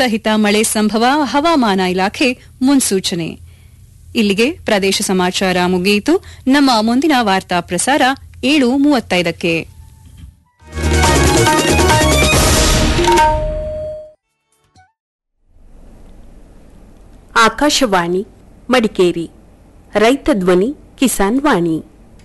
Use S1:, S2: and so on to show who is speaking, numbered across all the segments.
S1: ಸಹಿತ ಮಳೆ ಸಂಭವ ಹವಾಮಾನ ಇಲಾಖೆ ಮುನ್ಸೂಚನೆ ಇಲ್ಲಿಗೆ ಪ್ರದೇಶ ಸಮಾಚಾರ ಮುಗಿಯಿತು ನಮ್ಮ ಮುಂದಿನ ವಾರ್ತಾ ಪ್ರಸಾರ ಏಳು ಮೂವತ್ತೈದಕ್ಕೆ
S2: ಆಕಾಶವಾಣಿ ಮಡಿಕೇರಿ ರೈತ ಧ್ವನಿ ಕಿಸಾನ್ ವಾಣಿ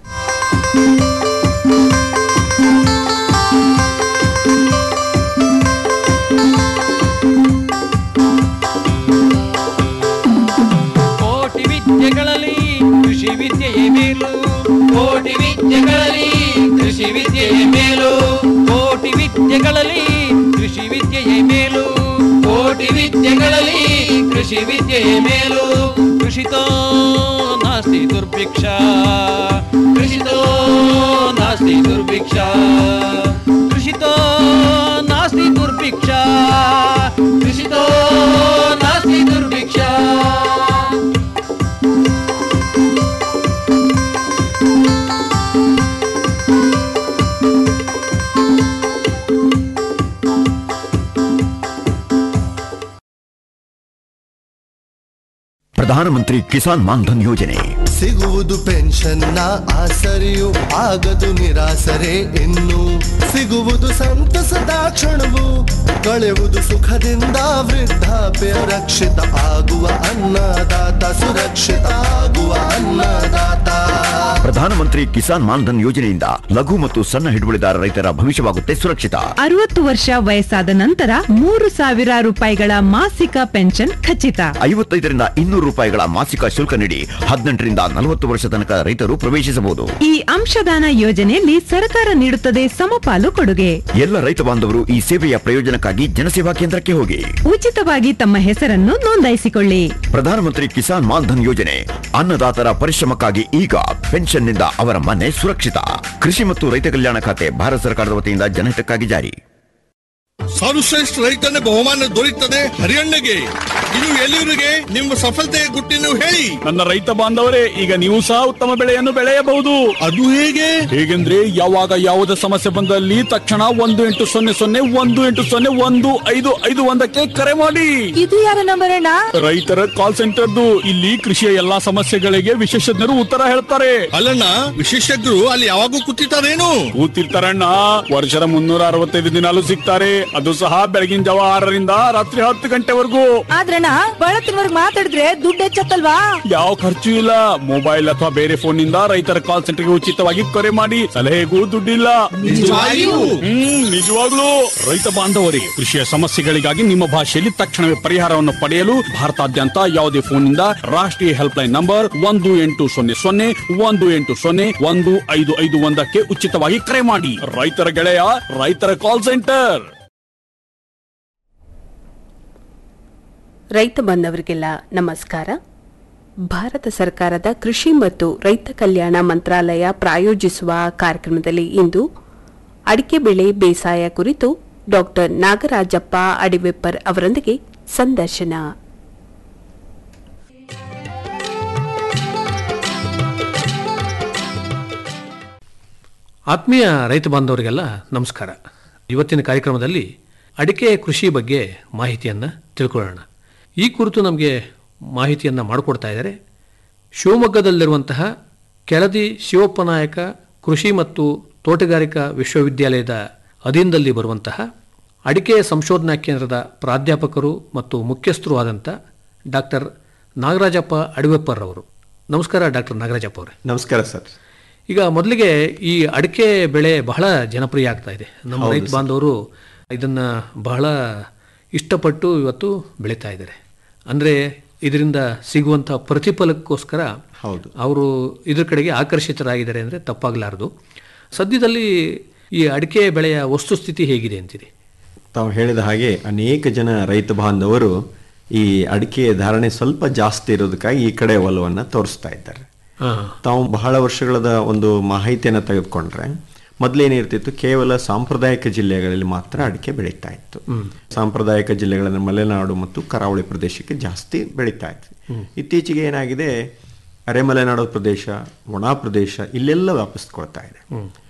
S3: ಕೋಟಿ ವಿದ್ಯೆಗಳಲ್ಲಿ ಕೃಷಿ ವಿದ್ಯೆಯೇ ಮೇಲು ಕೋಟಿ ವಿದ್ಯೆಗಳಲ್ಲಿ ಕೃಷಿ ವಿದ್ಯೆಯೇ ಮೇಲು ಕೋಟಿ ವಿದ್ಯೆಗಳಲ್ಲಿ ಕೃಷಿ ವಿದ್ಯೆಯೇ ಮೇಲು ಕೋಟಿ ವಿದ್ಯೆಗಳಲ್ಲಿ ಕೃಷಿ ವಿದ್ಯೆಯೇ ಮೇಲು ಕೃಷಿತೋ ನಾಸ್ತಿ ದುರ್ಭಿಕ್ಷ ಕೃಷಿತೋ ನಾಸ್ತಿ ದುರ್ಭಿಕ್ಷ ಕೃಷಿತೋ ನಾಸ್ತಿ ದುರ್ಭಿಕ್ಷ ಕೃಷಿತೋ ನಾಸ್ತಿ ದುರ್ಭಿಕ್ಷ
S4: ಪ್ರಧಾನಮಂತ್ರಿ ಕಿಸಾನ್ ಮಾನ್ಧನ್ ಯೋಜನೆ
S5: ಸಿಗುವುದು ಪೆನ್ಷನ್ನ ಆಸರೆಯು ಆಗದು ನಿರಾಸರೆ ಇನ್ನು ಸಿಗುವುದು ಸಂತಸದ ಕ್ಷಣವು ಕಳೆಯುವುದು ಸುಖದಿಂದ ವೃದ್ಧಾಪ್ಯ ರಕ್ಷಿತ ಆಗುವ ಅನ್ನದಾತ ಸುರಕ್ಷಿತ ಆಗುವ ಅನ್ನದಾತ
S4: ಪ್ರಧಾನಮಂತ್ರಿ ಕಿಸಾನ್ ಮಾನ್ಧನ್ ಯೋಜನೆಯಿಂದ ಲಘು ಮತ್ತು ಸಣ್ಣ ಹಿಡುವಳಿದಾರ ರೈತರ ಭವಿಷ್ಯವಾಗುತ್ತೆ ಸುರಕ್ಷಿತ
S6: ಅರವತ್ತು ವರ್ಷ ವಯಸ್ಸಾದ ನಂತರ ಮೂರು ಸಾವಿರ ರೂಪಾಯಿಗಳ ಮಾಸಿಕ ಪೆನ್ಷನ್ ಖಚಿತ
S4: ಐವತ್ತೈದರಿಂದ ಇನ್ನೂರು ರೂಪಾಯಿಗಳ ಮಾಸಿಕ ಶುಲ್ಕ ನೀಡಿ ಹದಿನೆಂಟರಿಂದ ನಲವತ್ತು ವರ್ಷ ತನಕ ರೈತರು ಪ್ರವೇಶಿಸಬಹುದು
S6: ಈ ಅಂಶದಾನ ಯೋಜನೆಯಲ್ಲಿ ಸರ್ಕಾರ ನೀಡುತ್ತದೆ ಸಮಪಾಲು ಕೊಡುಗೆ
S4: ಎಲ್ಲ ರೈತ ಬಾಂಧವರು ಈ ಸೇವೆಯ ಪ್ರಯೋಜನಕ್ಕಾಗಿ ಜನಸೇವಾ ಕೇಂದ್ರಕ್ಕೆ ಹೋಗಿ
S6: ಉಚಿತವಾಗಿ ತಮ್ಮ ಹೆಸರನ್ನು ನೋಂದಾಯಿಸಿಕೊಳ್ಳಿ
S4: ಪ್ರಧಾನಮಂತ್ರಿ ಕಿಸಾನ್ ಮಾನ್ಧನ್ ಯೋಜನೆ ಅನ್ನದಾತರ ಪರಿಶ್ರಮಕ್ಕಾಗಿ ಈಗ ಪೆನ್ಷನ್ನಿಂದ ಅವರ ಮನೆ ಸುರಕ್ಷಿತ ಕೃಷಿ ಮತ್ತು ರೈತ ಕಲ್ಯಾಣ ಖಾತೆ ಭಾರತ ಸರ್ಕಾರದ ವತಿಯಿಂದ ಜನಹಿತಕ್ಕಾಗಿ ಜಾರಿ
S7: ಸರ್ವಶ್ರೇಷ್ಠ ರೈತನ ಬಹುಮಾನ ದೊರೆಯುತ್ತದೆ ಹರಿಯಣ್ಣಗೆ ಇದು ಎಲ್ಲಿವರಿಗೆ ನಿಮ್ಮ ಸಫಲತೆಯ ಗುಟ್ಟಿನ ಹೇಳಿ
S8: ನನ್ನ ರೈತ ಬಾಂಧವರೇ ಈಗ ನೀವು ಸಹ ಉತ್ತಮ ಬೆಳೆಯನ್ನು ಬೆಳೆಯಬಹುದು
S7: ಅದು ಹೇಗೆ
S8: ಹೇಗೆಂದ್ರೆ ಯಾವಾಗ ಯಾವುದೇ ಸಮಸ್ಯೆ ಬಂದಲ್ಲಿ ತಕ್ಷಣ ಒಂದು ಎಂಟು ಸೊನ್ನೆ ಸೊನ್ನೆ ಒಂದು ಎಂಟು ಸೊನ್ನೆ ಒಂದು ಐದು ಐದು ಒಂದಕ್ಕೆ ಕರೆ ಮಾಡಿ
S6: ಇದು ಯಾರ ನಂಬರ್ ಅಣ್ಣ
S8: ರೈತರ ಕಾಲ್ ಸೆಂಟರ್ದು ಇಲ್ಲಿ ಕೃಷಿಯ ಎಲ್ಲಾ ಸಮಸ್ಯೆಗಳಿಗೆ ವಿಶೇಷಜ್ಞರು ಉತ್ತರ ಹೇಳ್ತಾರೆ
S7: ಅಲ್ಲಣ್ಣ ವಿಶೇಷಜ್ಞರು ಅಲ್ಲಿ ಯಾವಾಗೂ ಕೂತಿರ್ತಾರೇನು
S8: ಕೂತಿರ್ತಾರಣ್ಣ ವರ್ಷದ ಮುನ್ನೂರ ಅರವತ್ತೈದು ದಿನಾಲು ಸಿಗ್ತಾರೆ ಅದು ಸಹ ಬೆಳಗಿನ ಜಾವ ಆರರಿಂದ ರಾತ್ರಿ ಹತ್ತು ಗಂಟೆವರೆಗೂ
S6: ಆದ್ರಣ್ಣ ಬಳತ್ತಿನವರ್ಗ್ ಮಾತಾಡಿದ್ರೆ ದುಡ್ಡು ಹೆಚ್ಚತ್ತಲ್ವಾ
S8: ಯಾವ ಖರ್ಚು ಇಲ್ಲ ಮೊಬೈಲ್ ಅಥವಾ ಬೇರೆ ಫೋನ್ ನಿಂದ ರೈತರ ಕಾಲ್ ಸೆಂಟರ್ಗೆ ಉಚಿತವಾಗಿ ಕರೆ ಮಾಡಿ ಸಲಹೆಗೂ ದುಡ್ಡಿಲ್ಲ
S7: ನಿಜವಾಗಿಯೂ?
S8: ಹ್ಮ್ ನಿಜವಾಗ್ಲೂ ರೈತ ಬಾಂಧವರೇ ಕೃಷಿಯ ಸಮಸ್ಯೆಗಳಿಗಾಗಿ ನಿಮ್ಮ ಭಾಷೆಯಲ್ಲಿ ತಕ್ಷಣವೇ ಪರಿಹಾರವನ್ನು ಪಡೆಯಲು ಭಾರತಾದ್ಯಂತ ಯಾವುದೇ ಫೋನ್ ನಿಂದ ರಾಷ್ಟ್ರೀಯ ಹೆಲ್ಪ್ ಲೈನ್ ನಂಬರ್ ಒಂದು ಎಂಟು ಸೊನ್ನೆ ಸೊನ್ನೆ ಒಂದು ಎಂಟು ಸೊನ್ನೆ ಒಂದು ಐದು ಐದು ಒಂದಕ್ಕೆ ಉಚಿತವಾಗಿ ಕರೆ ಮಾಡಿ ರೈತರ ಗೆಳೆಯ ರೈತರ ಕಾಲ್ ಸೆಂಟರ್
S2: ರೈತ ಬಾಂಧವರಿಗೆಲ್ಲ ನಮಸ್ಕಾರ ಭಾರತ ಸರ್ಕಾರದ ಕೃಷಿ ಮತ್ತು ರೈತ ಕಲ್ಯಾಣ ಮಂತ್ರಾಲಯ ಪ್ರಾಯೋಜಿಸುವ ಕಾರ್ಯಕ್ರಮದಲ್ಲಿ ಇಂದು ಅಡಿಕೆ ಬೆಳೆ ಬೇಸಾಯ ಕುರಿತು ಡಾಕ್ಟರ್ ನಾಗರಾಜಪ್ಪ ಅಡಿವೆಪ್ಪರ್ ಅವರೊಂದಿಗೆ ಸಂದರ್ಶನ
S9: ಆತ್ಮೀಯ ರೈತ ಬಾಂಧವರಿಗೆಲ್ಲ ನಮಸ್ಕಾರ ಇವತ್ತಿನ ಕಾರ್ಯಕ್ರಮದಲ್ಲಿ ಅಡಿಕೆ ಕೃಷಿ ಬಗ್ಗೆ ಮಾಹಿತಿಯನ್ನು ತಿಳ್ಕೊಳ್ಳೋಣ ಈ ಕುರಿತು ನಮಗೆ ಮಾಹಿತಿಯನ್ನು ಮಾಡಿಕೊಡ್ತಾ ಇದ್ದಾರೆ ಶಿವಮೊಗ್ಗದಲ್ಲಿರುವಂತಹ ಕೆಳದಿ ಶಿವಪ್ಪ ನಾಯಕ ಕೃಷಿ ಮತ್ತು ತೋಟಗಾರಿಕಾ ವಿಶ್ವವಿದ್ಯಾಲಯದ ಅಧೀನದಲ್ಲಿ ಬರುವಂತಹ ಅಡಿಕೆ ಸಂಶೋಧನಾ ಕೇಂದ್ರದ ಪ್ರಾಧ್ಯಾಪಕರು ಮತ್ತು ಮುಖ್ಯಸ್ಥರು ಆದಂಥ ಡಾಕ್ಟರ್ ನಾಗರಾಜಪ್ಪ ಅಡಿವೆಪ್ಪರ್ ಅವರು ನಮಸ್ಕಾರ ಡಾಕ್ಟರ್ ನಾಗರಾಜಪ್ಪ ಅವರೇ
S10: ನಮಸ್ಕಾರ ಸರ್
S9: ಈಗ ಮೊದಲಿಗೆ ಈ ಅಡಿಕೆ ಬೆಳೆ ಬಹಳ ಜನಪ್ರಿಯ ಆಗ್ತಾ ಇದೆ ನಮ್ಮ ರೈತ ಬಾಂಧವರು ಇದನ್ನ ಬಹಳ ಇಷ್ಟಪಟ್ಟು ಇವತ್ತು ಬೆಳೀತಾ ಇದ್ದಾರೆ ಅಂದರೆ ಇದರಿಂದ ಸಿಗುವಂಥ ಪ್ರತಿಫಲಕ್ಕೋಸ್ಕರ
S10: ಹೌದು.
S9: ಅವರು ಇದ್ರ ಕಡೆಗೆ ಆಕರ್ಷಿತರಾಗಿದ್ದಾರೆ ಅಂದರೆ ತಪ್ಪಾಗಲಾರದು ಸದ್ಯದಲ್ಲಿ ಈ ಅಡಿಕೆ ಬೆಳೆಯ ವಸ್ತುಸ್ಥಿತಿ ಹೇಗಿದೆ ಅಂತೀರಿ
S10: ತಾವು ಹೇಳಿದ ಹಾಗೆ ಅನೇಕ ಜನ ರೈತ ಬಾಂಧವರು ಈ ಅಡಿಕೆ ಧಾರಣೆ ಸ್ವಲ್ಪ ಜಾಸ್ತಿ ಇರೋದಕ್ಕಾಗಿ ಈ ಕಡೆ ಒಲವನ್ನು ತೋರಿಸ್ತಾ ಇದ್ದಾರೆ
S9: ಹಾಂ
S10: ತಾವು ಬಹಳ ವರ್ಷಗಳದ ಒಂದು ಮಾಹಿತಿಯನ್ನು ತೆಗೆದುಕೊಂಡ್ರೆ ಮೊದಲೇನಿರ್ತಿತ್ತು ಕೇವಲ ಸಾಂಪ್ರದಾಯಿಕ ಜಿಲ್ಲೆಗಳಲ್ಲಿ ಮಾತ್ರ ಅಡಿಕೆ ಬೆಳೀತಾ ಇತ್ತು ಸಾಂಪ್ರದಾಯಿಕ ಜಿಲ್ಲೆಗಳನ್ನು ಮಲೆನಾಡು ಮತ್ತು ಕರಾವಳಿ ಪ್ರದೇಶಕ್ಕೆ ಜಾಸ್ತಿ ಬೆಳೀತಾ ಇತ್ತು ಇತ್ತೀಚೆಗೆ ಏನಾಗಿದೆ ಅರೆಮಲೆನಾಡು ಪ್ರದೇಶ ಒಣ ಪ್ರದೇಶ ಇಲ್ಲೆಲ್ಲ ವ್ಯಾಪಿಸ್ಕೊಳ್ತಾ ಇದೆ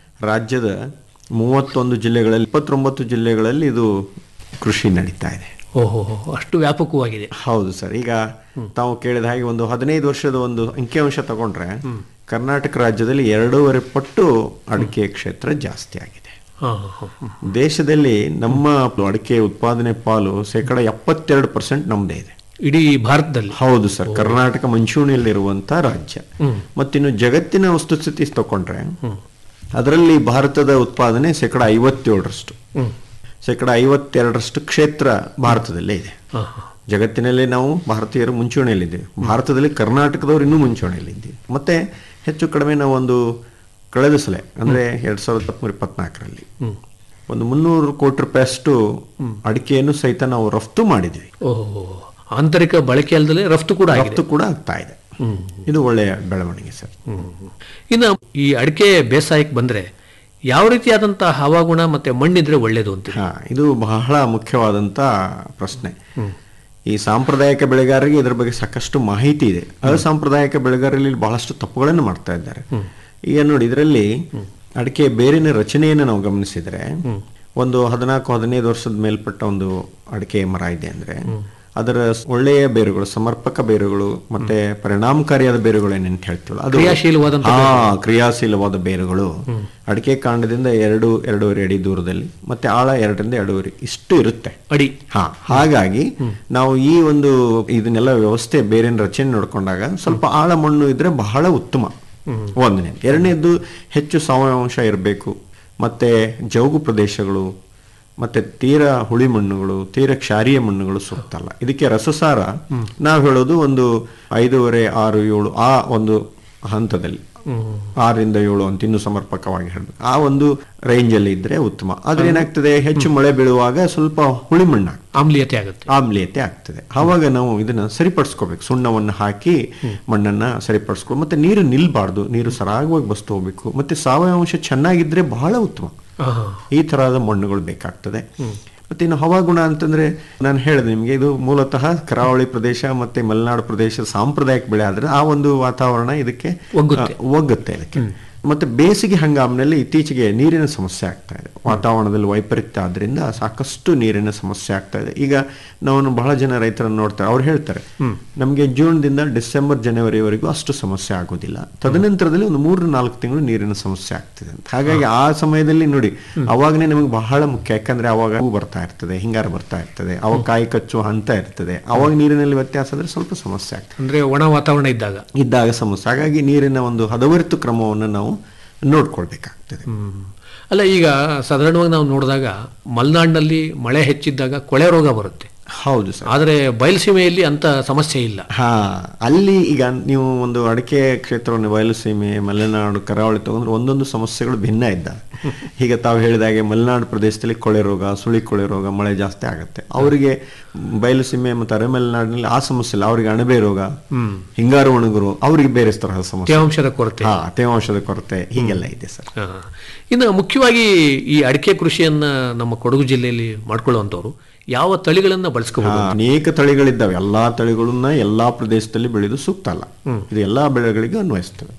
S10: ರಾಜ್ಯದ ಮೂವತ್ತೊಂದು ಜಿಲ್ಲೆಗಳಲ್ಲಿ ಇಪ್ಪತ್ತೊಂಬತ್ತು ಜಿಲ್ಲೆಗಳಲ್ಲಿ ಇದು ಕೃಷಿ ನಡೀತಾ ಇದೆ
S9: ಓಹೋ ಅಷ್ಟು ವ್ಯಾಪಕವಾಗಿದೆ
S10: ಹೌದು ಸರ್ ಈಗ ತಾವು ಕೇಳಿದ ಹಾಗೆ ಒಂದು ಹದಿನೈದು ವರ್ಷದ ಒಂದು ಅಂಕಿಅಂಶ ತಗೊಂಡ್ರೆ ಕರ್ನಾಟಕ ರಾಜ್ಯದಲ್ಲಿ ಎರಡೂವರೆ ಪಟ್ಟು ಅಡಿಕೆ ಕ್ಷೇತ್ರ ಜಾಸ್ತಿ ಆಗಿದೆ
S9: ಹಾ, ಹಾ, ಹಾ.
S10: ದೇಶದಲ್ಲಿ ನಮ್ಮ ಅಡಿಕೆ ಉತ್ಪಾದನೆ ಪಾಲು ಶೇಕಡ ಎಪ್ಪತ್ತೆರಡು ಪರ್ಸೆಂಟ್ ನಮ್ದೇ ಇದೆ
S9: ಇಡೀ ಭಾರತದಲ್ಲಿ
S10: ಹೌದು ಸರ್ ಕರ್ನಾಟಕ ಮುಂಚೂಣಿಯಲ್ಲಿರುವಂತ ರಾಜ್ಯ ಮತ್ತಿನ್ನು ಜಗತ್ತಿನ ವಸ್ತುಸ್ಥಿತಿ ತಕೊಂಡ್ರೆ ಅದರಲ್ಲಿ ಭಾರತದ ಉತ್ಪಾದನೆ ಶೇಕಡ ಐವತ್ತೇಳರಷ್ಟು ಶೇಕಡ ಐವತ್ತೆರಡರಷ್ಟು ಕ್ಷೇತ್ರ ಭಾರತದಲ್ಲೇ ಇದೆ
S9: ಹಾ, ಹಾ.
S10: ಜಗತ್ತಿನಲ್ಲಿ ನಾವು ಭಾರತೀಯರು ಮುಂಚೂಣಿಯಲ್ಲಿದ್ದೇವೆ ಭಾರತದಲ್ಲಿ ಕರ್ನಾಟಕದವರು ಇನ್ನೂ ಮುಂಚೂಣಿಯಲ್ಲಿದ್ದೀವಿ ಮತ್ತೆ ಹೆಚ್ಚು ಕಡಿಮೆ ನಾವು ಒಂದು ಕಳೆದ ಸಲ ಅಂದ್ರೆ ಎರಡ್ ಸಾವಿರದ ಇಪ್ಪತ್ಮೂರು ಇಪ್ಪತ್ನಾಲ್ಕರಲ್ಲಿ ಒಂದು ಮುನ್ನೂರು ಕೋಟಿ ರೂಪಾಯಿಯಷ್ಟು ಅಡಿಕೆಯನ್ನು ಸಹಿತ ನಾವು ರಫ್ತು ಮಾಡಿದ್ವಿ
S9: ಓಹೋ ಆಂತರಿಕ ಬಳಕೆ ಅಲ್ಲದೆ ರಫ್ತು ಕೂಡ ಆಗಿದೆ
S10: ರಫ್ತು ಕೂಡ ಆಗ್ತಾ ಇದೆ ಇದು ಒಳ್ಳೆಯ ಬೆಳವಣಿಗೆ ಸರ್
S9: ಇನ್ನು ಈ ಅಡಿಕೆ ಬೇಸಾಯಕ್ಕೆ ಬಂದ್ರೆ ಯಾವ ರೀತಿಯಾದಂತಹ ಹವಾಗುಣ ಮತ್ತೆ ಮಣ್ಣಿದ್ರೆ ಒಳ್ಳೇದು ಅಂತ
S10: ಹಾ ಇದು ಬಹಳ ಮುಖ್ಯವಾದಂತ ಪ್ರಶ್ನೆ ಈ ಸಾಂಪ್ರದಾಯಿಕ ಬೆಳೆಗಾರರಿಗೆ ಇದರ ಬಗ್ಗೆ ಸಾಕಷ್ಟು ಮಾಹಿತಿ ಇದೆ ಅಸಾಂಪ್ರದಾಯಿಕ ಬೆಳೆಗಾರರಲ್ಲಿ ಬಹಳಷ್ಟು ತಪ್ಪುಗಳನ್ನು ಮಾಡ್ತಾ ಇದ್ದಾರೆ ಈಗ ನೋಡಿ ಇದರಲ್ಲಿ ಅಡಿಕೆ ಬೇರಿನ ರಚನೆಯನ್ನು ನಾವು ಗಮನಿಸಿದ್ರೆ ಒಂದು ಹದಿನಾಲ್ಕು ಹದಿನೈದು ವರ್ಷದ ಮೇಲ್ಪಟ್ಟ ಒಂದು ಅಡಿಕೆ ಮರ ಇದೆ ಅಂದ್ರೆ ಅದರ ಒಳ್ಳೆಯ ಬೇರುಗಳು ಸಮರ್ಪಕ ಬೇರುಗಳು ಮತ್ತೆ ಪರಿಣಾಮಕಾರಿಯಾದ ಬೇರುಗಳು ಏನಂತ ಹೇಳ್ತೀವಲ್ಲ ಅದು
S9: ಕ್ರಿಯಾಶೀಲವಾದಂತ
S10: ಹಾ ಕ್ರಿಯಾಶೀಲವಾದ ಬೇರುಗಳು ಅಡಿಕೆ ಕಾಂಡದಿಂದ ಎರಡು ಎರಡೂವರೆ ಅಡಿ ದೂರದಲ್ಲಿ ಮತ್ತೆ ಆಳ ಎರಡರಿಂದ ಎರಡೂವರೆ ಇಷ್ಟು ಇರುತ್ತೆ
S9: ಅಡಿ
S10: ಹಾ ಹಾಗಾಗಿ ನಾವು ಈ ಒಂದು ಇದನ್ನೆಲ್ಲ ವ್ಯವಸ್ಥೆ ಬೇರಿನ ರಚನೆ ನೋಡ್ಕೊಂಡಾಗ ಸ್ವಲ್ಪ ಆಳ ಮಣ್ಣು ಇದ್ರೆ ಬಹಳ ಉತ್ತಮ ಒಂದನೇ ಎರಡನೇದ್ದು ಹೆಚ್ಚು ಸಾವಯವಾಂಶ ಇರಬೇಕು ಮತ್ತೆ ಜೌಗು ಪ್ರದೇಶಗಳು ಮತ್ತೆ ತೀರಾ ಹುಳಿ ಮಣ್ಣುಗಳು ತೀರಾ ಕ್ಷಾರೀಯ ಮಣ್ಣುಗಳು ಸೂಕ್ತ ಅಲ್ಲ ಇದಕ್ಕೆ ರಸಸಾರ ನಾವು ಹೇಳೋದು ಒಂದು ಐದೂವರೆ ಆರು ಏಳು ಆ ಒಂದು ಹಂತದಲ್ಲಿ ಆರರಿಂದ ಏಳು ಅಂತ ಇನ್ನು ಸಮರ್ಪಕವಾಗಿ ಹೇಳ್ಬೇಕು ಆ ಒಂದು ರೇಂಜ್ ಅಲ್ಲಿ ಇದ್ರೆ ಉತ್ತಮ ಆದ್ರೆ ಏನಾಗ್ತದೆ ಹೆಚ್ಚು ಮಳೆ ಬೀಳುವಾಗ ಸ್ವಲ್ಪ ಹುಳಿ ಮಣ್ಣು
S9: ಆಮ್ಲೀಯತೆ ಆಗುತ್ತೆ
S10: ಆಮ್ಲೀಯತೆ ಆಗ್ತದೆ ಆವಾಗ ನಾವು ಇದನ್ನ ಸರಿಪಡಿಸ್ಕೋಬೇಕು ಸುಣ್ಣವನ್ನು ಹಾಕಿ ಮಣ್ಣನ್ನ ಸರಿಪಡಿಸ್ಕೊ ಮತ್ತೆ ನೀರು ನಿಲ್ಬಾರ್ದು ನೀರು ಸರಾಗವಾಗಿ ಬಸ್ತು ಹೋಗ್ಬೇಕು ಮತ್ತೆ ಸಾವಯವಾಂಶ ಚೆನ್ನಾಗಿದ್ರೆ ಬಹಳ ಉತ್ತಮ
S9: ಆಹಾ.
S10: ಈ ತರಹದ ಮಣ್ಣುಗಳು ಬೇಕಾಗ್ತದೆ ಮತ್ತೆ ಇನ್ನು ಹವಾಗುಣ ಅಂತಂದ್ರೆ ನಾನು ಹೇಳಿದೆ ನಿಮಗೆ ಇದು ಮೂಲತಃ ಕರಾವಳಿ ಪ್ರದೇಶ ಮತ್ತೆ ಮಲೆನಾಡು ಪ್ರದೇಶ ಸಾಂಪ್ರದಾಯಿಕ ಬೆಳೆ ಆದ್ರೆ ಆ ಒಂದು ವಾತಾವರಣ ಇದಕ್ಕೆ
S9: ಒಗ್ಗುತ್ತೆ.
S10: ಆ, ಒಗ್ಗುತ್ತೆ ಇದಕ್ಕೆ ಮತ್ತೆ ಬೇಸಿಗೆ ಹಂಗಾಮಿನಲ್ಲಿ ಇತ್ತೀಚೆಗೆ ನೀರಿನ ಸಮಸ್ಯೆ ಆಗ್ತಾ ಇದೆ ವಾತಾವರಣದಲ್ಲಿ ವೈಪರೀತ್ಯ ಆದ್ರಿಂದ ಸಾಕಷ್ಟು ನೀರಿನ ಸಮಸ್ಯೆ ಆಗ್ತಾ ಇದೆ ಈಗ ನಾವು ಬಹಳ ಜನ ರೈತರನ್ನು ನೋಡ್ತಾರೆ ಅವ್ರು ಹೇಳ್ತಾರೆ ನಮಗೆ ಜೂನ್ದಿಂದ ಡಿಸೆಂಬರ್ ಜನವರಿವರೆಗೂ ಅಷ್ಟು ಸಮಸ್ಯೆ ಆಗೋದಿಲ್ಲ ತದನಂತರದಲ್ಲಿ ಒಂದು ಮೂರು ನಾಲ್ಕು ತಿಂಗಳು ನೀರಿನ ಸಮಸ್ಯೆ ಆಗ್ತಿದೆ ಅಂತ ಹಾಗಾಗಿ ಆ ಸಮಯದಲ್ಲಿ ನೋಡಿ ಅವಾಗನೇ ನಮಗೆ ಬಹಳ ಮುಖ್ಯ ಯಾಕಂದ್ರೆ ಅವಾಗ ಹೂ ಬರ್ತಾ ಇರ್ತದೆ ಹಿಂಗಾರ ಬರ್ತಾ ಇರ್ತದೆ ಅವಾಗ ಕಾಯಿ ಕಚ್ಚುವ ಹಂತ ಇರ್ತದೆ ಅವಾಗ ನೀರಿನಲ್ಲಿ ವ್ಯತ್ಯಾಸ ಆದ್ರೆ ಸ್ವಲ್ಪ ಸಮಸ್ಯೆ ಆಗ್ತದೆ
S9: ಅಂದ್ರೆ ಒಣ ವಾತಾವರಣ ಇದ್ದಾಗ
S10: ಇದ್ದಾಗ ಸಮಸ್ಯೆ ಹಾಗಾಗಿ ನೀರಿನ ಒಂದು ಹದವರಿತು ಕ್ರಮವನ್ನು ನಾವು ನೋಡ್ಕೊಳ್ಬೇಕಾಗ್ತದೆ
S9: ಅಲ್ಲ ಈಗ ಸಾಧಾರಣವಾಗಿ ನಾವು ನೋಡಿದಾಗ ಮಲೆನಾಡಿನಲ್ಲಿ ಮಳೆ ಹೆಚ್ಚಿದ್ದಾಗ ಕೊಳೆ ರೋಗ ಬರುತ್ತೆ
S10: ಹೌದು ಸರ್
S9: ಆದರೆ ಬಯಲುಸೀಮೆಯಲ್ಲಿ ಅಂತ ಸಮಸ್ಯೆ ಇಲ್ಲ
S10: ಹಾ ಅಲ್ಲಿ ಈಗ ನೀವು ಒಂದು ಅಡಿಕೆ ಕ್ಷೇತ್ರವನ್ನು ಬಯಲುಸೀಮೆ ಮಲೆನಾಡು ಕರಾವಳಿ ತಗೊಂಡ್ರೆ ಒಂದೊಂದು ಸಮಸ್ಯೆಗಳು ಭಿನ್ನ ಇದ್ದಾವೆ ಈಗ ತಾವು ಹೇಳಿದಾಗೆ ಮಲೆನಾಡು ಪ್ರದೇಶದಲ್ಲಿ ಕೊಳೆ ರೋಗ ಸುಳಿ ಕೊಳೆ ರೋಗ ಮಳೆ ಜಾಸ್ತಿ ಆಗುತ್ತೆ ಅವರಿಗೆ ಬಯಲುಸೀಮೆ ಮತ್ತು ಅರೆಮಲೆನಾಡಿನಲ್ಲಿ ಆ ಸಮಸ್ಯೆ ಇಲ್ಲ ಅವರಿಗೆ ಅಣಬೆ ರೋಗ ಹಿಂಗಾರು ಒಣಗುರು ಅವರಿಗೆ ಬೇರೆ ತರಹದ ಸಮಸ್ಯೆ
S9: ತೇವಾಂಶದ ಕೊರತೆ
S10: ಹಾ ತೇವಾಂಶದ ಕೊರತೆ ಹೀಗೆಲ್ಲ ಇದೆ ಸರ್
S9: ಹಾ. ಇನ್ನು ಮುಖ್ಯವಾಗಿ ಈ ಅಡಿಕೆ ಕೃಷಿಯನ್ನ ನಮ್ಮ ಕೊಡಗು ಜಿಲ್ಲೆಯಲ್ಲಿ ಮಾಡ್ಕೊಳ್ಳುವಂಥವ್ರು ಯಾವ ತಳಿಗಳನ್ನ ಬಳಸ್ಕೋಬಹುದು
S10: ಹಾ, ಅನೇಕ ತಳಿಗಳಿದ್ದಾವೆ ಎಲ್ಲಾ ತಳಿಗಳನ್ನ ಎಲ್ಲಾ ಪ್ರದೇಶದಲ್ಲಿ ಬೆಳೆದು ಸೂಕ್ತ ಅಲ್ಲ ಇದು ಎಲ್ಲಾ ಬೆಳೆಗಳಿಗೆ ಅನ್ವಯಿಸ್ತವೆ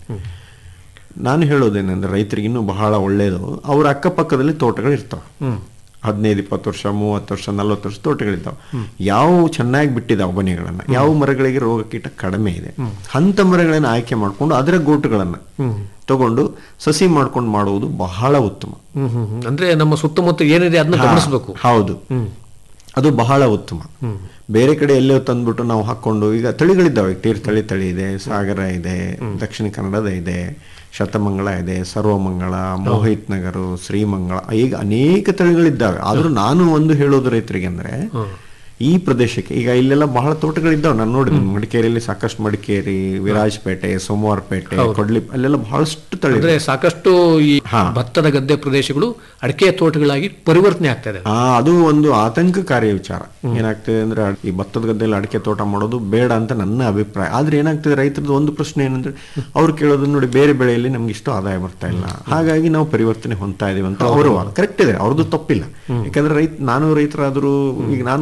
S10: ನಾನು ಹೇಳೋದೇನೆಂದ್ರೆ ರೈತರಿಗೆ ಇನ್ನೂ ಬಹಳ ಒಳ್ಳೆಯದು ಅವ್ರ ಅಕ್ಕಪಕ್ಕದಲ್ಲಿ ತೋಟಗಳು ಇರ್ತಾವೆ ಹದಿನೈದು ಇಪ್ಪತ್ತು ವರ್ಷ ಮೂವತ್ತು ವರ್ಷ ನಲ್ವತ್ತು ವರ್ಷ ತೋಟಗಳಿದ್ದಾವೆ ಯಾವ ಚೆನ್ನಾಗಿ ಬಿಟ್ಟಿದ್ದಾವೆ ಗೊನೆಗಳನ್ನ ಯಾವ ಮರಗಳಿಗೆ ರೋಗ ಕೀಟ ಕಡಿಮೆ ಇದೆ ಅಂತ ಮರಗಳನ್ನ ಆಯ್ಕೆ ಮಾಡ್ಕೊಂಡು ಅದರ ಗೋಟುಗಳನ್ನ ತಗೊಂಡು ಸಸಿ ಮಾಡ್ಕೊಂಡು ಮಾಡುವುದು ಬಹಳ ಉತ್ತಮ
S9: ಹ್ಮ್ ಹ್ಮ್ ಹ್ಮ್. ಅಂದ್ರೆ ನಮ್ಮ ಸುತ್ತಮುತ್ತ ಏನಿದೆ ಅದನ್ನ
S10: ಹಾ,
S9: ಗಮನಿಸಬೇಕು
S10: ಹೌದು ಅದು ಬಹಳ ಉತ್ತಮ ಬೇರೆ ಕಡೆ ಎಲ್ಲೋ ತಂದ್ಬಿಟ್ಟು ನಾವು ಹಾಕೊಂಡು ಈಗ ತಳಿಗಳಿದ್ದಾವೆ ತೀರ್ಥಳಿ ತಳಿ ಇದೆ ಸಾಗರ ಇದೆ ದಕ್ಷಿಣ ಕನ್ನಡದ ಇದೆ ಶತಮಂಗಳ ಇದೆ ಸರ್ವಮಂಗಳ ಮೋಹಿತ್ ನಗರು ಶ್ರೀಮಂಗಳ ಈಗ ಅನೇಕ ತಳಿಗಳಿದ್ದಾವೆ ಆದ್ರೂ ನಾನು ಒಂದು ಹೇಳೋದು ರೈತರಿಗೆ ಅಂದ್ರೆ ಈ ಪ್ರದೇಶಕ್ಕೆ ಈಗ ಇಲ್ಲೆಲ್ಲ ಬಹಳ ತೋಟಗಳಿದ್ದಾವೆ ನಾನು ನೋಡಿದ್ದೀನಿ ಮಡಿಕೇರಿಯಲ್ಲಿ ಸಾಕಷ್ಟು ಮಡಿಕೇರಿ ವಿರಾಜಪೇಟೆ ಸೋಮವಾರಪೇಟೆ ಕೊಡ್ಲಿ ಅಲ್ಲೆಲ್ಲ ಬಹಳಷ್ಟು ತಳಿ
S9: ಅಂದ್ರೆ ಸಾಕಷ್ಟು ಈ ಭತ್ತದ ಗದ್ದೆ ಪ್ರದೇಶಗಳು ಅಡಿಕೆ ತೋಟಗಳಾಗಿ ಪರಿವರ್ತನೆ ಆಗ್ತಾ ಇದೆ
S10: ಆ ಅದು ಒಂದು ಆತಂಕಕಾರಿ ವಿಚಾರ ಏನಾಗ್ತದೆ ಅಂದ್ರೆ ಅಡ್- ಈ ಭತ್ತದ ಗದ್ದೆಯಲ್ಲಿ ಅಡಿಕೆ ತೋಟ ಮಾಡೋದು ಬೇಡ ಅಂತ ನನ್ನ ಅಭಿಪ್ರಾಯ ಆದ್ರೆ ಏನಾಗ್ತದೆ ರೈತರದ್ದು ಒಂದು ಪ್ರಶ್ನೆ ಏನಂದ್ರೆ ಅವ್ರು ಕೇಳೋದು ನೋಡಿ ಬೇರೆ ಬೆಳೆಯಲ್ಲಿ ನಮ್ಗೆ ಇಷ್ಟು ಆದಾಯ ಬರ್ತಾ ಇಲ್ಲ ಹಾಗಾಗಿ ನಾವು ಪರಿವರ್ತನೆ ಹೊಂದ್ತಾ ಇದೀವಿ ಅಂತ ಅವರು ಕರೆಕ್ಟ್ ಇದೆ ಅವ್ರದ್ದು ತಪ್ಪಿಲ್ಲ ಯಾಕಂದ್ರೆ ರೈತ ನಾನು ರೈತರಾದ್ರೂ ಈಗ ನಾನು ಹಾಗೆ ಯೋಚನೆ